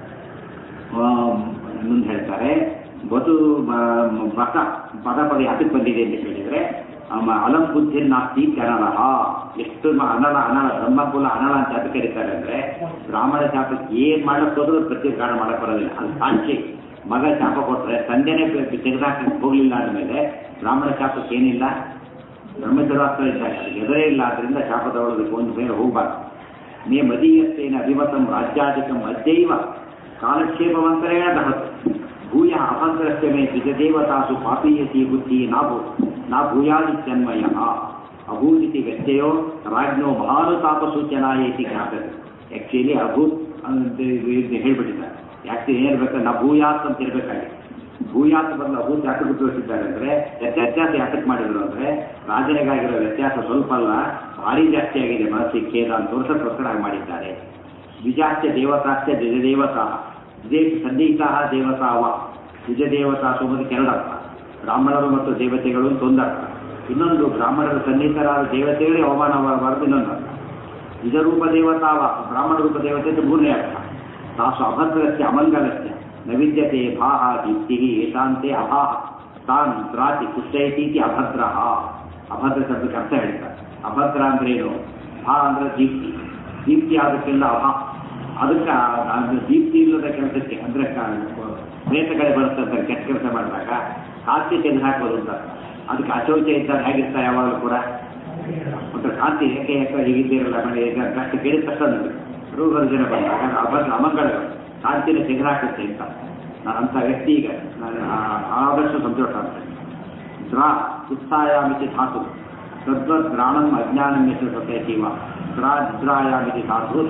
ಮುಂದೆ ಹೇಳ್ತಾರೆ ಬದು ಬಸ ಪದ ಪದ ಯಾತಕ್ಕೆ ಬಂದಿದೆ ಅಂತ ಹೇಳಿದ್ರೆ ಅಮ ಅಲಂ ಬುದ್ಧಿ ನಾಸ್ತಿ ಅನಲಹ ಎಷ್ಟು ಮ- ಅನಲ ಅನಲ ಬ್ರಹ್ಮಕುಲ ಅನಲ ಅಂತ ಯಾಕೆ ಕರೀತಾರೆ ಅಂದ್ರೆ ಬ್ರಾಹ್ಮಣ ಶಾಪಕ್ಕೆ ಏನ್ ಮಾಡಕ್ ಹೋದ್ರು ಪ್ರತಿ ಕಾರಣ ಮಾಡಕ್ ಬರೋದಿಲ್ಲ ಅದು ಸಾಕ್ಷಿ ಮಗ ಶಾಪ ಕೊಟ್ರೆ ತಂದೆನೇ ತೆಗೆದಾಕಕ್ಕೆ ಹೋಗ್ಲಿಲ್ಲ ಅಂದಮೇಲೆ ಬ್ರಾಹ್ಮಣ ಶಾಪಕ್ಕೆ ಏನಿಲ್ಲ ಬ್ರಹ್ಮಚರ್ಯಾಸ್ತ್ರ ಇದ್ದಾಗ ಅದಕ್ಕೆ ಎದುರೇ ಇಲ್ಲ ಆದ್ರಿಂದ ಶಾಪ ತಗೊಳ್ಳೋದಕ್ಕೆ ಒಂದು ಮೇಲೆ ಹೋಗ್ಬಾರ್ದು ಮೇ ಮದೀಯಸ್ತೇನ ಅಭಿಮತಂ ರಾಜ್ಯಾಧಿಕಂ ಅದ್ಯೈವ ಕಾಲಕ್ಷೇಪವಂತರೇಣ ದಹತು ಭೂಯ ಅಭದ್ರಸ್ಯ ಮೇ ದ್ವಿಜದೇವತಾಸು ಪಾಪೀಯಸಿ ಬುದ್ಧಿ ನಾಭು ನಾ ಭೂಯಾದಿತ್ಯನ್ವಯ ಅಭೂತಿಥಿ ವ್ಯತ್ಯಯೋ ರಾಜ್ಞೋ ಭಾನುತಾಪಸೂಚನಾಯೇತಿ ಜ್ಞಾಪಕ ಆ್ಯಕ್ಚುಲಿ ಅಭೂತ್ ಅಂತ ಇದು ಹೇಳ್ಬಿಟ್ಟಿದ್ದಾರೆ ಯಾಕೆ ಏನಿರ್ಬೇಕು ನಾ ಭೂಯಾತ್ ಅಂತ ಇರಬೇಕಾಗಿದೆ ಭೂಯಾತ್ ಬದಲು ಅಭೂತ್ ಯಾಕೆ ಉಪಯೋಗಿಸಿದ್ದಾರೆ ಅಂದ್ರೆ ವ್ಯತ್ಯಾಸ ಯಾತಕ್ಕೆ ಮಾಡಿದ್ರು ಅಂದ್ರೆ ರಾಜನಿಗಾಗಿರೋ ವ್ಯತ್ಯಾಸ ಸ್ವಲ್ಪ ಅಲ್ಲ ಭಾರಿ ಜಾಸ್ತಿ ಆಗಿದೆ ಮನಸ್ಸಿಗೆ ಖೇದ ಅಂತ ತೋರಿಸೋಕ್ಕೋಸ್ಕರ ಹಾಗೆ ಮಾಡಿದ್ದಾರೆ ದ್ವಿಜಾಸ್ಯ ದೇವತಾಸ್ಯ ದ್ವಿಜದೇವತಾ ದ್ವೇಷ ಸನ್ನಿಹಿತ ದೇವತಾವ ದ್ವಿಜದೇವತಾ ಸೋಮದಕ್ಕೆ ಎರಡರ್ಥ ಬ್ರಾಹ್ಮಣರು ಮತ್ತು ದೇವತೆಗಳು ಅಂತ ಒಂದರ್ಥ ಇನ್ನೊಂದು ಬ್ರಾಹ್ಮಣರ ಸನ್ನಿಹಿತರಾದ ದೇವತೆಗಳೇ ಅವಮಾನವಾಗಬಾರದು ಇನ್ನೊಂದು ಅರ್ಥ ನಿಜರೂಪ ದೇವತಾವ ಬ್ರಾಹ್ಮಣ ರೂಪ ದೇವತೆ ಅಂತ ಮೂರನೇ ಅರ್ಥ ತಾಸು ಅಭದ್ರಸ್ಯ ಅಮಂಗಲಸ್ಯ ನವಿದ್ಯತೆ ಭಾಹ ದೀಪ್ತಿ ಏತಾಂತೆ ಅಭಾಹ ತಾನ್ ತ್ರಾತಿ ಕುಷ್ಟಯತೀತಿ ಅಭದ್ರ ಅಭದ್ರ ಶಬ್ದಕ್ಕೆ ಅರ್ಥ ಹೇಳ್ತಾರೆ ಅಭದ್ರ ಅಂದ್ರೆ ಏನು ಭಾ ಅಂದ್ರೆ ದೀಪ್ತಿ ದೀಪ್ತಿ ಆದಕ್ಕೆಲ್ಲ ಅಭಾ ಅದಕ್ಕೆ ಅಂದ್ರೆ ದೀಪ್ತಿ ಇಲ್ಲದ ಕೆಲಸಕ್ಕೆ ಅಂದ್ರೆ ಕ- ಪ್ರೇತ ಕಡೆ ಬರುತ್ತೆ ಅಂತ ಕೆಟ್ಟ ಕೆಲಸ ಮಾಡಿದಾಗ ಕಾಂತಿ ತೆಗೆದು ಹಾಕೋದು ಅಂತ ಅದಕ್ಕೆ ಅಶೌಚ ಇದ್ದಾಗ ಹೇಗಿರ್ತಾರೆ ಯಾವಾಗಲೂ ಕೂಡ ಮತ್ತು ಕಾಂತಿ ಏಕೆ ಯಾಕೆ ಹೀಗಿದ್ದೀರಲ್ಲ ಆಮೇಲೆ ಈಗ ಕಷ್ಟ ಕೇಳಿದ ತಕ್ಷಣ ರೋಗದ ಜನ ಬಂದಾಗ ಅಭದ್ರ ಅಮಂಗಳಗಳು ಕಾಂತಿನ ತೆಗೆದುಹಾಕುತ್ತೆ ಅಂತ ನಾನು ಅಂಥ ವ್ಯಕ್ತಿ ಈಗ ನಾನು ಆ- ಆದಷ್ಟು ಸಂತೋಷ ಅಂತ ದ್ರಾ ಉತ್ಸಾಯಾಮಿತಿ ಧಾತು ತದ್ವದ್ ದ್ರಾಣಂ ಅಜ್ಞಾನಂ ಯಶ ಸತ್ಯತೀವ ದ್ರಾ ನಿದ್ರಾಯಾಮಿತಿ ಧಾತು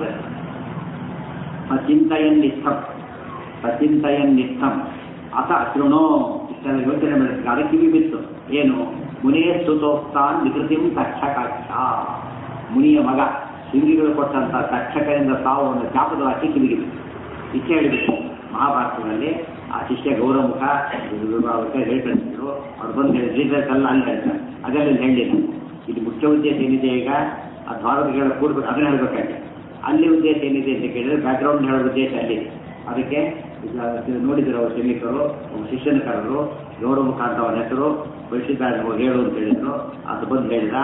ಸಚಿಂತಯನ್ನಿಷ್ಠಂ ಸಚಿಂತಯನ್ನಿಷ್ಠಂ ಅಥ ಶೃಣೋ ಇಷ್ಟೆಲ್ಲ ಯೋಚನೆ ಮಾಡಿದ್ರೆ ಅದಕ್ಕೆ ಕಿವಿ ಬಿತ್ತು ಏನು ಮುನಿಯ ಸುತೋಕ್ತಾನ್ ವಿಕೃತಿಂ ತಕ್ಷಕಾಕ್ಷ ಮುನಿಯ ಮಗ ಶೃಂಗಿಗಳು ಕೊಟ್ಟಂತ ತಕ್ಷಕರಿಂದ ಸಾವನ್ನು ಶಾಪದ ವಾಕ್ಯ ಕಿವಿಗೆ ಬಿತ್ತು ಇಚ್ಛೆ ಹೇಳಿಬಿಟ್ಟು ಮಹಾಭಾರತದಲ್ಲಿ ಆ ಶಿಷ್ಯ ಗೌರವಮುಖ ಹೇಳ್ತಿದ್ರು ಅವ್ರು ಬಂದು ಹೇಳಿ ಡೀಟೇಲ್ಸ್ ಎಲ್ಲ ಅಲ್ಲಿ ಹೇಳ್ತಾರೆ ಅದೆಲ್ಲ ಇಲ್ಲಿ ಹೇಳಿಲ್ಲ ಇದು ಮುಖ್ಯ ಉದ್ದೇಶ ಏನಿದೆ ಈಗ ಆ ದ್ವಾರಗಳ ಕೂಡ್ಬೇಕು ಅದನ್ನ ಹೇಳ್ಬೇಕಾಗಿದೆ ಅಲ್ಲಿ ಉದ್ದೇಶ ಏನಿದೆ ಅಂತ ಕೇಳಿದ್ರೆ ಬ್ಯಾಕ್ಗ್ರೌಂಡ್ ಹೇಳೋ ಉದ್ದೇಶ ಅಲ್ಲಿದೆ ಅದಕ್ಕೆ ಈಗ ನೋಡಿದ್ರು ಅವ್ರ ಸೈನಿಕರು ಒಬ್ಬ ಶಿಷ್ಯನ ಕರೆದ್ರು ಗೌರವಮುಖ ಅಂತ ಅವನ ಹೆಸರು ಬಯಸಿದ್ದಾರೆ ಹೋಗಿ ಹೇಳು ಅಂತ ಹೇಳಿದ್ರು ಅದು ಬಂದು ಹೇಳಿದ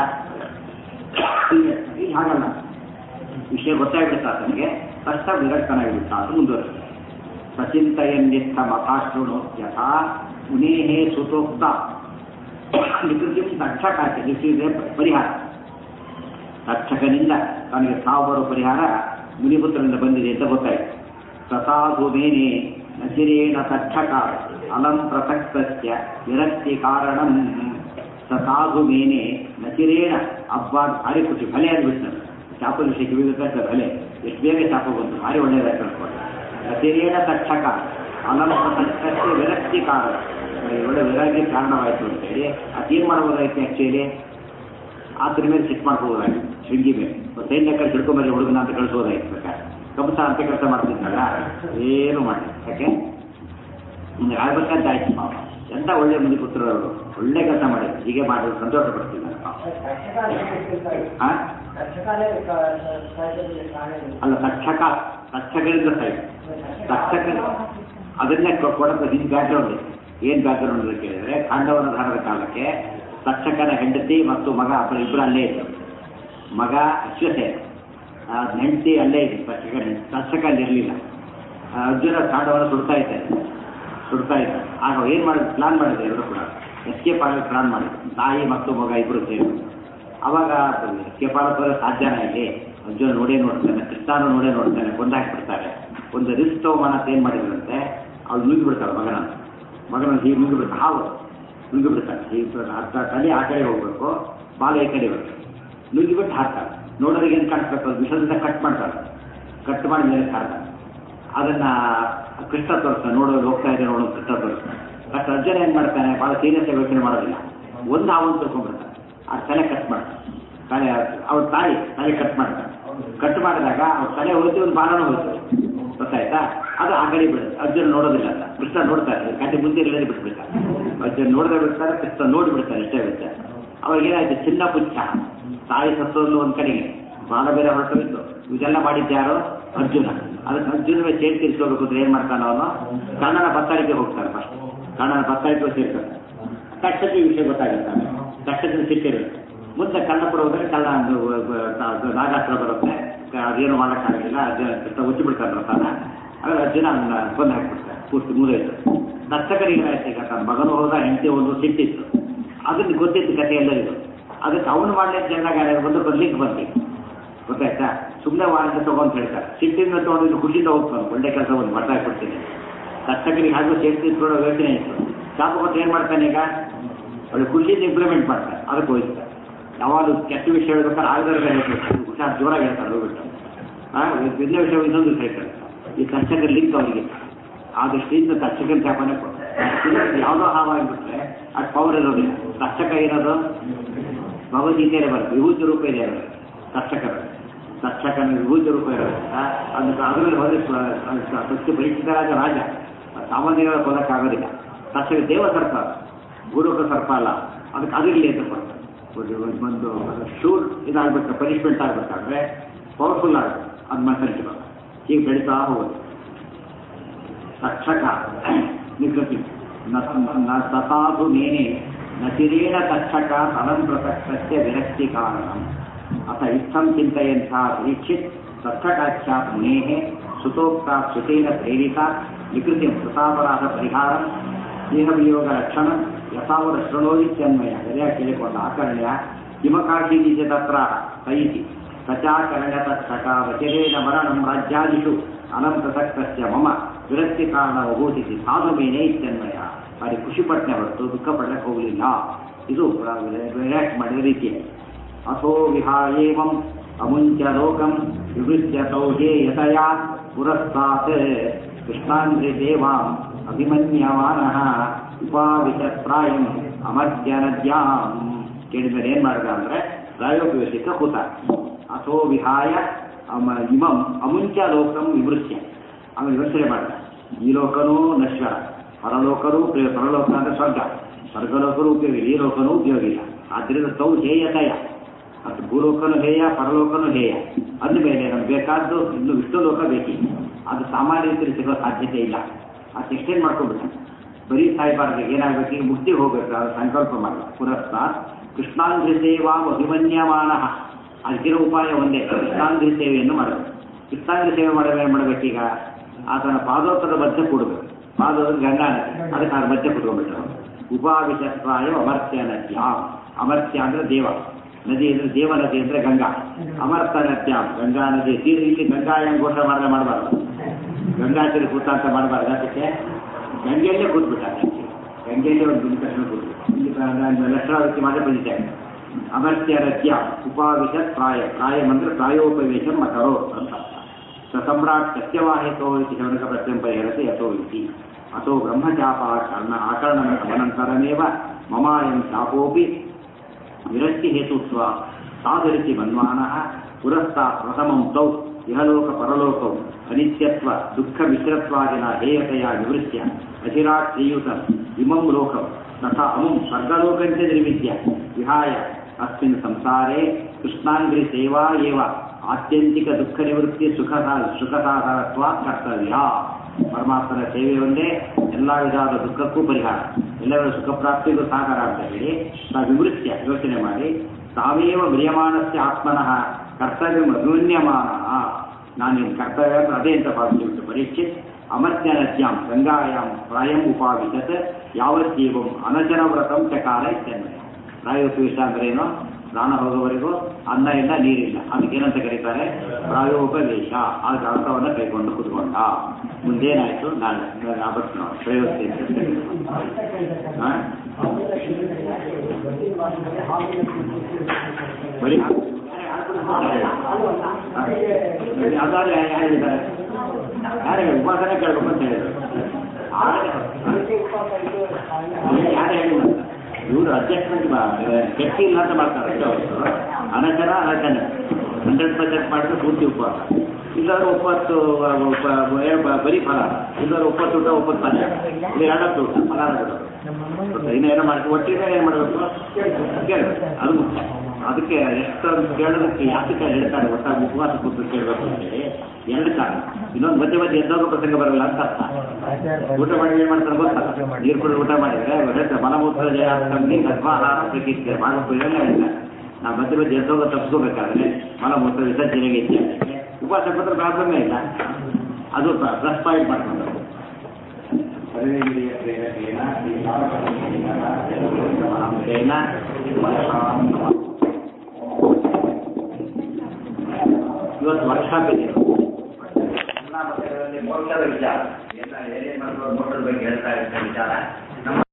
ಈಗ ಹಾಗಲ್ಲ ವಿಷಯ ಗೊತ್ತಾಗ್ಬಿಡ್ತ ಆತನಿಗೆ ಕಷ್ಟ ವಿರಕ್ತನಾಗಿಬಿಟ್ಟ ಅಂತ ಮುಂದುವರೆದ ಸಚಿಂತಯನ್ನಿತ್ತ ಮತಾಶ್ರುಣು ಯಥಾ ಮುನೇಹೇ ಸುತೋಕ್ತ ವಿಕೃತಿ ತಕ್ಷಕಾಚೆ ನಿಶ್ಚಿತ ಪರಿಹಾರ ತಕ್ಷಕನಿಂದ ತನಗೆ ಸಾವು ಬರೋ ಪರಿಹಾರ ಮುನಿಪುತ್ರನಿಂದ ಬಂದಿದೆ ಅಂತ ಗೊತ್ತಾಯಿತು ತಥಾಧುಮೇನೆ ನಚಿರೇಣ ತಕ್ಷಕ ಅಲಂ ಪ್ರಸಕ್ತಸ್ಯ ವಿರಕ್ತಿ ಕಾರಣಂ ತಥಾಧುಮೇನೆ ನಚಿರೇಣ ಹಬ್ಬ ಭಾರಿ ಖುಷಿ ಭಲೆ ಅಂದ್ಬಿಟ್ಟು ಶಾಪ ವಿಷಯ ಕಿವಿಬೇಕಾದ ಭಲೆ ಎಷ್ಟು ಬೇಗ ಶಾಪ ಬಂತು ಭಾರಿ ಒಳ್ಳೆಯದಾಗಿ ಕಳ್ಕೊಂಡು ನಚಿರೇಣ ತಕ್ಷಕ ಅಲಂ ಪ್ರಸಕ್ತಸ್ಯ ವಿರಕ್ತಿ ಕಾರಣ ಒಳ್ಳೆ ವಿರಾಗಿ ಕಾರಣವಾಯಿತು ಅಂತೇಳಿ ಅದೇನು ಮಾಡ್ಬೋದಾಯ್ತು ಆ್ಯಕ್ಚುಲಿ ಆತರ ಮೇಲೆ ಸಿಟ್ ಮಾಡ್ಕೋಬೋದಾಗಿತ್ತು ಶೃಂಗಿ ಮೇಲೆ ಸೈನ್ಯ ಕಡೆ ಹಿಡ್ಕೊಂಬಲ್ಲಿ ಹುಡುಗನ ಅಂತ ಕಳಿಸೋದಾಯ್ತು ಬೇಕಾದ್ರೆ ಕಂಸ ಅಂತ ಕೆಲಸ ಮಾಡ್ತಿದ್ನಲ್ಲ ಏನು ಮಾಡಿ ಯಾಕೆ ಮುಂದೆ ಆಗ್ಬೇಕಂತ ಆಯ್ತು ಪಾಪ ಎಂತ ಒಳ್ಳೆ ಮುಂದೆ ಪುತ್ರರು ಅವರು ಒಳ್ಳೆ ಕೆಲಸ ಮಾಡಿದ್ರು ಹೀಗೆ ಮಾಡಿದ್ರು ಸಂತೋಷ ಪಡ್ತಿದ್ದಾರೆ ಪಾಪ ಆ? ಅಲ್ಲ ತಕ್ಷಕ ತಕ್ಷಕರಿಂದ ಸೈಡ್ ತಕ್ಷಕ ಅದನ್ನೇ ಕೊಡಕ್ಕೆ ಹಿಂಗೆ ಬ್ಯಾಕ್ಗ್ರೌಂಡ್ ಇದೆ ಏನು ಬ್ಯಾಕ್ಗ್ರೌಂಡ್ ಅಂತ ಕೇಳಿದ್ರೆ ಖಾಂಡವನ ಧಾರದ ಕಾಲಕ್ಕೆ ತಕ್ಷಕನ ಹೆಂಡತಿ ಮತ್ತು ಮಗ ಅಬ್ಬರ ಇಬ್ಬರು ಅಲ್ಲೇ ಇದ್ದರು ಮಗ ಅಶ್ವಸೇನ ಆ ಹೆಂಡತಿ ಅಲ್ಲೇ ಇದೆ ತಕ್ಷಕ ತಕ್ಷಕ ಅಲ್ಲಿ ಇರಲಿಲ್ಲ ಅರ್ಜುನ ಖಾಂಡವನ್ನು ಸುಡ್ತಾ ಇದ್ದಾರೆ ಸುಡ್ತಾ ಇದ್ದಾರೆ ಆಗ ಏನು ಮಾಡಿದ್ರು ಪ್ಲಾನ್ ಮಾಡಿದ್ರು ಎಲ್ಲರೂ ಕೂಡ ಎಸ್ಕೇಪ್ ಆಗಲು ಪ್ಲಾನ್ ಮಾಡಿದ್ರು ತಾಯಿ ಮತ್ತು ಮಗ ಇಬ್ಬರು ಸೇರಿ ಅವಾಗ ಎಸ್ಕೇಪ್ ಆಗೋದ್ರೆ ಸಾಧ್ಯನೇ ಇಲ್ಲಿ ಅರ್ಜುನ ನೋಡೇ ನೋಡ್ತಾನೆ ಕೃಷ್ಣಾನು ನೋಡೇ ನೋಡ್ತಾನೆ ಕೊಂದಾಕ್ಬಿಡ್ತಾರೆ ಒಂದು ರಿಸ್ಕ್ ತಗೊಂಬನ ಅಂತ ಏನು ಮಾಡಿದ್ರಂತೆ ಅವ್ಳು ನುಗ್ಗಿಬಿಡ್ತಾಳೆ ಮಗನ ಮಗನ ಹೀಗೆ ನುಗ್ಗಿಬಿಡ್ತಾರೆ ಹಾವು ನುಗ್ಗಿ ಬಿಡ್ತಾನೆ ಈ ಅರ್ಧ ತಲೆ ಆ ಕಡೆ ಹೋಗ್ಬೇಕು ಬಾಲ ಈ ಕಡೆ ಹೋಗ್ಬೇಕು ನುಗ್ಗಿ ಬಿಟ್ಟು ಹಾಕ್ತಾನೆ ನೋಡೋರಿಗೆ ಏನು ಕಾಣಿಸ್ಬೇಕು ಅದು ವಿಷದಿಂದ ಕಟ್ ಮಾಡ್ತಾನೆ ಕಟ್ ಮಾಡಿ ಮೇಲೆ ಹಾಕ್ತಾನೆ ಅದನ್ನ ಕೃಷ್ಣ ತೋರಿಸ್ತಾನೆ ನೋಡೋದು ಹೋಗ್ತಾ ಇದೆ ನೋಡೋದು ಕೃಷ್ಣ ತೋರಿಸ್ತಾನೆ ಬಟ್ ಅರ್ಜುನ ಏನ್ ಮಾಡ್ತಾನೆ ಭಾಳ ಸೀರಿಯಸ್ ಆಗಿ ಯೋಚನೆ ಮಾಡೋದಿಲ್ಲ ಒಂದು ಹಾವನ್ನು ತಿಳ್ಕೊಂಡ್ಬಿಡ್ತಾನೆ ಆ ತಲೆ ಕಟ್ ಮಾಡ್ತಾನೆ ತಲೆ ಅವ್ರ ತಾಯಿ ತಲೆ ಕಟ್ ಮಾಡ್ತಾನೆ ಕಟ್ ಮಾಡಿದಾಗ ಅವ್ರ ತಲೆ ಹೋಯ್ತು ಒಂದು ಬಾಲನೂ ಹೋಯ್ತು ಗೊತ್ತಾಯ್ತಾ ಅದು ಆ ಕಡೆ ಬಿಡುತ್ತೆ ಅರ್ಜುನ ನೋಡೋದಿಲ್ಲ ಅಂತ ಕೃಷ್ಣ ನೋಡ್ತಾರೆ ಕತೆ ಮುಂದೆ ಇಲ್ಲದೆ ಬಿಟ್ಬಿಡ್ತಾರೆ ಅರ್ಜುನ ನೋಡದೆ ಬಿಡ್ತಾರೆ ಕೃಷ್ಣ ನೋಡಿ ಬಿಡ್ತಾರೆ ಇಷ್ಟೇ ಬಿಡ್ತಾರೆ ಅವಾಗ ಏನಾಯ್ತು ಚಿನ್ನ ಪುಚ್ಚ ತಾಯಿ ಸತ್ತೋದು ಒಂದ್ ಕಡೆಗೆ ಬಾಲ ಬೇರೆ ಹೊರಟೋಗಿತ್ತು ಇದೆಲ್ಲ ಮಾಡಿದ್ಯಾರು ಅರ್ಜುನ ಅದಕ್ಕೆ ಅರ್ಜುನ ಚೇನ್ ತಿರ್ಸ್ಕೋಬೇಕು ಅಂದ್ರೆ ಏನ್ ಮಾಡ್ತಾನ ಅವನು ಕಣ್ಣನ ಬತ್ತಾಳಿಕೆ ಹೋಗ್ತಾನೆ ಫಸ್ಟ್ ಕಣ್ಣನ ಬತ್ತಾಳಿಕೆ ಸೇರ್ತಾನೆ ಕಷ್ಟಕ್ಕೆ ವಿಷಯ ಗೊತ್ತಾಗುತ್ತೆ ಕಷ್ಟಕ್ಕೆ ಸಿಕ್ಕಿರುತ್ತೆ ಮುಂದೆ ಕಣ್ಣ ಕೂಡ ಹೋದ್ರೆ ಕಳ್ಳ ನಾಗಾಸ್ತ್ರ ಬರುತ್ತೆ ಅದೇನು ಮಾಡೋಕ್ಕಾಗಲಿಲ್ಲ ಅರ್ಜುನ ಕೃಷ್ಣ ಉಚ್ಚಿ ಬಿಡ್ತಾನೆ ರಥನ ಆಗ ಅರ್ಜುನ ಅವನ್ನ ಕೊಂದು ಹಾಕ್ಬಿಡ್ತಾರೆ ಪೂರ್ತಿ ಮುಗಿದೋಯ್ತು ನರ್ತಕರಿಗೆ ಏನಾಯ್ತು ಈಗ ತನ್ನ ಮಗನು ಹೋದ ಹೆಂಡತಿ ಒಂದು ಸಿಟ್ಟಿತ್ತು ಅದನ್ನ ಗೊತ್ತಿತ್ತು ಕಥೆ ಎಲ್ಲರಿಗೂ ಅದಕ್ಕೆ ಅವನು ಮಾಡಲಿಕ್ಕೆ ಚೆನ್ನಾಗಿ ಬಂದು ಬರ್ಲಿಕ್ಕೆ ಬಂದಿತ್ತು ಗೊತ್ತಾಯ್ತಾ ಸುಮ್ಮನೆ ವಾರಂಟಿ ತಗೊಂಡು ಹೇಳ್ತಾರೆ ಸಿಟ್ಟಿಂದ ತಗೊಂಡು ಖುಷಿಯಿಂದ ಹೋಗ್ತಾನೆ ಒಳ್ಳೆ ಕೆಲಸ ಒಂದು ಮಟ್ಟ ಕೊಡ್ತೀನಿ ಕಷ್ಟಕರಿಗೆ ಹಾಗೂ ಸೇರ್ಸಿ ಇಟ್ಕೊಳ್ಳೋ ಯೋಚನೆ ಇತ್ತು ಶಾಪ ಕೊಟ್ಟು ಏನು ಮಾಡ್ತಾನೆ ಈಗ ಒಳ್ಳೆ ಖುಷಿಯಿಂದ ಇಂಪ್ಲಿಮೆಂಟ್ ಮಾಡ್ತಾರೆ ಅದಕ್ಕೆ ಹೋಗ್ತಾರೆ ಯಾವಾಗಲೂ ಕೆಟ್ಟ ವಿಷಯ ಹೇಳ್ಬೇಕಾದ್ರೆ ಆಗದಾಗ ಹೇಳ್ಬೇಕು ಹುಷಾರು ಜೋರಾಗಿ ಹೇಳ್ತಾರೆ ಹೋಗ್ಬಿಟ್ಟು ಆ, ಇದನ್ನ ವಿಷಯ ಇನ್ನೊಂದು ಹೇಳ್ತಾರೆ ಈ ಕಷ್ಟಕರ ಲಿಂಕ್ ಅವರಿಗೆ ಆ ದೃಷ್ಟಿಯಿಂದ ಕಷ್ಟಕನ ಶಾಪನೆ ಕೊಡ್ತಾರೆ ಯಾವುದೋ ಹಾವಾಗಿಬಿಟ್ರೆ ಅದು ಪವರ್ ಇರೋದಿಲ್ಲ ಕಷ್ಟಕ ಇರೋದು ಭಗವದ್ಗೀತೆಯಲ್ಲೇ ಬರುತ್ತೆ ವಿಭೂತಿ ರೂಪ ಇದೆ ಅದರಲ್ಲಿ ಕಷ್ಟಕರ ಕಷ್ಟಕನ ವಿಭೂತಿ ರೂಪ ಇರೋದ್ರಿಂದ ಅದಕ್ಕೆ ಅದರಲ್ಲಿ ಹೋದ್ರೆ ಸತ್ಯ ಪರೀಕ್ಷಿತರಾದ ರಾಜ ಸಾಮಾನ್ಯಗಳ ಕೊಲ್ಲಕ್ಕಾಗೋದಿಲ್ಲ ಕಷ್ಟಕ ದೇವ ಸರ್ಪ ಗುರುಕ ಸರ್ಪ ಅಲ್ಲ ಅದಕ್ಕೆ ಅದಿರಲಿ ಅಂತ ಕೊಡ್ತಾರೆ ಒಂದು- ಒಂದು ಶೂರ್ ಇದಾಗಬೇಕು ಪನಿಷ್ಮೆಂಟ್ ಆಗಬೇಕಾದ್ರೆ ಪವರ್ಫುಲ್ ಆಗಬೇಕು ಅದು ಮನಸ್ಸಲ್ಲಿ ಹೀಗೆ ಬೆಳೀತಾ ಹೋಗೋದು ತಕ್ಷಕ ನಿಕೃತಿ ನ ತಥಾದು ಮೇನೆ ನಚಿರೇಣ ತಕ್ಷಕ ತಲಂ ಪ್ರಸಕ್ತಸ್ಯ ವಿರಕ್ತಿ ಕಾರಣಂ ಅಥ ಇತ್ತಂ ಚಿಂತೆಯಂಥ ಪರೀಕ್ಷಿತ್ ತಕ್ಷಕಾಖ್ಯಾತ್ ಮುನೇಃ ಸುತೋಕ್ತ ಸುತೇನ ಪ್ರೇರಿತ ವಿಕೃತಿ ಕೃತಾಪರಾಧ ಪರಿಹಾರಂ ದೇಹವಿಯೋಗ ರಕ್ಷಣ ಯಥಾವರ ಶೃಣೋದಿತ್ಯನ್ವಯ ಸರಿಯಾಗಿ ಕೇಳಿಕೊಂಡ ಆಕರಣ್ಯ ಹಿಮಕಾಶೀನಿಜ ತತ್ರ ಸೈತಿ ಸಚಾಕರಣ್ಯ ತಕ್ಷಕ ವಚರೇಣ ಮರಣಂ ರಾಜ್ಯಾದಿಷು ಅನಂ ಪ್ರಸಕ್ತಸ್ಯ ಮಮ ವಿರಕ್ತಿ ಕಾರಣ ಭೂತಿಸಿ ಸಾಧು ಮೇನೆ ಇತ್ಯನ್ವಯ ಭಾರಿ ಖುಷಿ ಪಟ್ಟನೆ ಹೊರತು ದುಃಖ ಪಡಕ್ಕೆ ಹೋಗಲಿಲ್ಲ ಇದು ರಿಯಾಕ್ಟ್ ಮಾಡಿದ ರೀತಿ ಅಥೋ ವಿಹಾಯೇವಂ ಅಮುಂಚ ಲೋಕಂ ವಿವೃತ್ಯ ಸೌಹೇ ಯತಯ ಪುರಸ್ತಾತ್ ಕೃಷ್ಣಾಂಗ್ರಿ ದೇವಾಂ ಅಭಿಮನ್ಯಮಾನಃ ಉಪಾವಿಶತ್ರಾಯಂ ಅಮರ್ತ್ಯ ನದ್ಯಾಂ ಕೇಳಿದರೆ ಏನ್ ಮಾಡಿದ ಅಂದ್ರೆ ಪ್ರಾಯೋಪವೇಶಿಕ ಕೂತ ಅಥೋ ವಿಹಾಯ ಅಮ ಇಮಂ ಅಮುಂಚ ಲೋಕಂ ವಿವೃತ್ಯ ಆಮೇಲೆ ಯೋಚನೆ ಮಾಡಿದ ಈ ಲೋಕನೂ ನಶ್ವರ ಪರಲೋಕನೂ ಪ್ರಿಯ ಪರಲೋಕ ಅಂದ್ರೆ ಸ್ವರ್ಗ ಸ್ವರ್ಗಲೋಕನೂ ಉಪಯೋಗ ಇಲ್ಲ ಈ ಲೋಕನೂ ಉಪಯೋಗ ಇಲ್ಲ ಆದ್ದರಿಂದ ತೌ ಹೇಯತಯ ಅದು ಭೂಲೋಕನು ಹೇಯ ಪರಲೋಕನು ಹೇಯ ಅಂದಮೇಲೆ ನಮ್ಗೆ ಬೇಕಾದ್ದು ಇನ್ನು ವಿಷ್ಣು ಲೋಕ ಬೇಕಿಲ್ಲ ಅದು ಸಾಮಾನ್ಯ ರೀತಿಯಲ್ಲಿ ಸಿಗೋ ಸಾಧ್ಯತೆ ಇಲ್ಲ ಅದು ಎಕ್ಸ್ಟೆಂಡ್ ಮಾಡ್ಕೊಂಡ್ಬಿಟ್ಟ ಬರೀ ಸಾಯ್ಬಾರ್ದು ಏನಾಗಬೇಕು ಈಗ ಮುಕ್ತಿಗೆ ಹೋಗ್ಬೇಕು ಅದು ಸಂಕಲ್ಪ ಮಾಡಲ್ಲ ಪುರಸ್ತಾತ್ ಕೃಷ್ಣಾಂಧ್ರಿ ಸೇವಾ ಅಭಿಮನ್ಯಮಾನ ಅದಕ್ಕಿರೋ ಉಪಾಯ ಒಂದೇ ಕೃಷ್ಣಾಂಧ್ರಿ ಸೇವೆಯನ್ನು ಮಾಡಬೇಕು ಕೃಷ್ಣಾಂಧ್ರಿ ಸೇವೆ ಮಾಡಬೇಕು ಏನು ಮಾಡಬೇಕೀಗ ಆತನ ಪಾದೋತ್ತರದ ಮಧ್ಯೆ ಕೂಡಬೇಕು ಪಾದೋದ್ರ ಗಂಗಾ ನದಿ ಅದಕ್ಕೆ ಅದ್ರ ಮಧ್ಯೆ ಕುತ್ಕೊಂಡ್ಬಿಟ್ರು ಉಪಾವಿಶತ್ರಾಯ ಅಮರ್ತ್ಯ ನದ್ಯ ಅಮರ್ತ್ಯ ಅಂದ್ರೆ ದೇವ ನದಿ ಅಂದ್ರೆ ದೇವ ನದಿ ಅಂದ್ರೆ ಗಂಗಾ ಅಮರ್ತ ನದ್ಯ ಗಂಗಾ ನದಿ ತೀರ ಇಲ್ಲಿ ಗಂಗಾಯಂ ಘೋಷಣೆ ಮಾಡಿದ್ರೆ ಮಾಡಬಾರ್ದು ಗಂಗಾಚರಿ ಕೂತ ಅಂತ ಮಾಡಬಾರ್ದು ಅದಕ್ಕೆ ಗಂಗೆಯಲ್ಲೇ ಕೂತ್ಬಿಟ್ಟ ಗಂಗೆಯಲ್ಲೇ ಒಂದು ಬಿಂದು ತಕ್ಷಣ ಕೂತ್ಬಿಟ್ಟು ಇಲ್ಲಿ ಲಕ್ಷಣಾವೃತ್ತಿ ಮಾತ್ರ ಬಂದಿದ್ದಾರೆ ಅಮರ್ತ್ಯ ನದ್ಯ ಉಪಾವಿಶತ್ ಪ್ರಾಯ ಪ್ರಾಯ ಅಂದ್ರೆ ಪ್ರಾಯೋಪವೇಶಂ ಅಕರೋ ಅಂತ ಸ ಸಮ್ರಾಟ್ ಸತ್ಯವಾಹಿತೋ ಇತಿ ಶೌನಕ ಪ್ರತ್ಯಂ ಪರಿಹರತೆ ಯಥೋ ಇತಿ ಅಥೋ ಬ್ರಹ್ಮಚಾಪ ಕರ್ಣ ಆಕರಣ ಅನಂತರಮೇವ ಮಮಾಯಂ ಶಾಪೋಪಿ ವಿರಕ್ತಿ ಹೇತುತ್ವ ಸಾಧರಿಸಿ ಮನ್ವಾನಃ ಪುರಸ್ತಾತ್ ಪ್ರಥಮಂ ತೌ ಇಹಲೋಕ ಪರಲೋಕೌ ಅನಿತ್ಯತ್ವ ದುಃಖ ಮಿಶ್ರತ್ವಾದಿನ ಹೇಯತೆಯ ನಿವೃತ್ಯ ಅಚಿರಾಟ್ ಶ್ರೀಯುತಂ ಇಮಂ ಲೋಕಂ ತಥಾ ಅಮುಂ ಸ್ವರ್ಗಲೋಕಂಚ ನಿರ್ಮಿತ್ಯ ವಿಹಾಯ ಅಸ್ಮಿನ್ ಸಂಸಾರೇ ಕೃಷ್ಣಾಂಗ್ರಿ ಸೇವಾ ಏವ ಆತ್ಯಂತಿಕ ದುಃಖ ನಿವೃತ್ತಿ ಸುಖ ಸುಖ ಸಾಧನತ್ವ ಕರ್ತವ್ಯ ಪರಮಾತ್ಮನ ಸೇವೆ ಒಂದೇ ಎಲ್ಲ ವಿಧವಾದ ದುಃಖಕ್ಕೂ ಪರಿಹಾರ ಎಲ್ಲರ ಸುಖ ಪ್ರಾಪ್ತಿಗೂ ಸಾಕಾರ ಅಂತ ಹೇಳಿ ತಾ ವಿವೃತ್ಯ ಯೋಚನೆ ಮಾಡಿ ತಾವೇವ ಮ್ರಿಯಮಾನಸ್ಯ ಆತ್ಮನಃ ಕರ್ತವ್ಯ ಅಭಿಮನ್ಯಮಾನ ನಾನು ಕರ್ತವ್ಯ ಅಂದ್ರೆ ಅದೇ ಅಂತ ಭಾವಿಸಿಬಿಟ್ಟು ಪರೀಕ್ಷಿತ್ ಅಮರ್ತ್ಯ ನದ್ಯಾಂ ಗಂಗಾಯಾಂ ಪ್ರಾಯಂ ಉಪಾವಿಶತ್ ಯಾವತ್ತೀವಂ ಅನಚನ ವ್ರತಂ ಚಕಾರ ಇತ್ಯನ್ವಯ ಪ್ರಾಯೋಪವೇಶ ಅಂದ್ರೆ ಏನು ಪ್ರಾಣ ಹೋಗೋವರೆಗೂ ಅನ್ನ ಇಲ್ಲ ನೀರಿಲ್ಲ ಅದಕ್ಕೆ ಏನಂತ ಕರೀತಾರೆ ಪ್ರಾಯೋಪವೇಶ ಅದಕ್ಕೆ ಅರ್ಥವನ್ನು ಕೈಕೊಂಡು ಕೂತ್ಕೊಂಡ ಮುಂದೇನಾಯ್ತು ನಾಳೆ ರಾಬರ್ಟ್ ನೋಡಿ ಪ್ರಯೋಗ ಬರೀ ಯಾವ್ದಾದ್ರು ಯಾರು ಹೇಳಿದ್ದಾರೆ ಯಾರು ಹೇಳಿ ಉಪಾಸನೆ ಕೇಳ್ಬೇಕು ಅಂತ ಹೇಳಿದ್ರು ಯಾರು ಹೇಳಿಲ್ಲ ಇವರು ಅಡ್ಜಸ್ಟ್ಮೆಂಟ್ ಗಟ್ಟಿ ಇಲ್ಲ ಅಂತ ಮಾಡ್ತಾರೆ ಅಷ್ಟೇ ಹೊರತು ಅನಚನ ಅನಚನ ಹಂಡ್ರೆಡ್ ಪರ್ಸೆಂಟ್ ಮಾಡಿದ್ರೆ ಪೂರ್ತಿ ಉಪವಾಸ ಇಲ್ಲಾದ್ರೆ ಒಪ್ಪತ್ತು ಉಪ- ಏನು ಬ- ಬರೀ ಫಲ ಇಲ್ಲಾದ್ರೆ ಒಪ್ಪತ್ತು ಊಟ ಒಪ್ಪತ್ತು ಪಲ್ಯ ಇದು ಎರಡತ್ತು ಊಟ ಫಲ ಬಿಡೋದು ಇನ್ನೇನೋ ಮಾಡ್ತೀವಿ ಒಟ್ಟಿಗೆ ಏನು ಮಾಡಬೇಕು ಕೇಳಬೇಕು ಅದು ಮುಖ್ಯ ಅದಕ್ಕೆ ಎಷ್ಟು ಕೇಳೋದಕ್ಕೆ ಯಾತಕ್ಕೆ ಹೇಳ್ತಾರೆ ಒಟ್ಟಾಗಿ ಉಪವಾಸ ಕೂತು ಕೇಳಬೇಕು ಅಂತೇಳಿ ಎರಡು ಕಾರಣ ಇನ್ನೊಂದು ಮಧ್ಯೆ ಮಧ್ಯೆ ಎದ್ದೋಗೋ ಪ್ರಸಂಗ ಬರಲ್ಲ ಅಂತ ಅರ್ಥ ಊಟ ಮಾಡಿ ಏನು ಮಾಡ್ತಾರೆ ಗೊತ್ತಲ್ಲ ನೀರು ಕುಡಿದು ಊಟ ಮಾಡಿದ್ರೆ ಹೇಳ್ತಾರೆ ಮಲಮೂತ್ರ ಜಯ ತಂಗಿ ಗರ್ಭಾಹಾರ ಪ್ರಕೃತಿ ಮಾಡಬೇಕು ಇವೆಲ್ಲ ಇಲ್ಲ ನಾವು ಮಧ್ಯೆ ಮಧ್ಯೆ ಎದ್ದೋಗೋ ತಪ್ಪಿಸ್ಕೋಬೇಕಾದ್ರೆ ಮಲಮೂತ್ರ ವಿಸರ್ಜನೆಗೆ ಇತ್ಯಾದಿ ಉಪವಾಸ ಕೂತ್ರೆ ಪ್ರಾಬ್ಲಮೇ ಇಲ್ಲ ಅದು ಪ್ಲಸ್ ಪಾಯಿಂಟ್ ಮಾಡ್ಕೊಂಡು ಸರ್ವೇಂದ್ರಿಯ ಪ್ರೇರಕೇನ ಶ್ರೀ ಇವತ್ತು ವರ್ಕ್ಶಾಪ್ ಇದೆ ಎಲ್ಲ ಮಕ್ಕಳಲ್ಲಿ ಮೋಕ್ಷದ ವಿಚಾರ ಎಲ್ಲ ಏನೇನು ಮಕ್ಕಳು ಮೋಕ್ಷದ ಬಗ್ಗೆ ಹೇಳ್ತಾ ಇರ್ತಾರೆ ವಿಚಾರ ನಮ್ಮ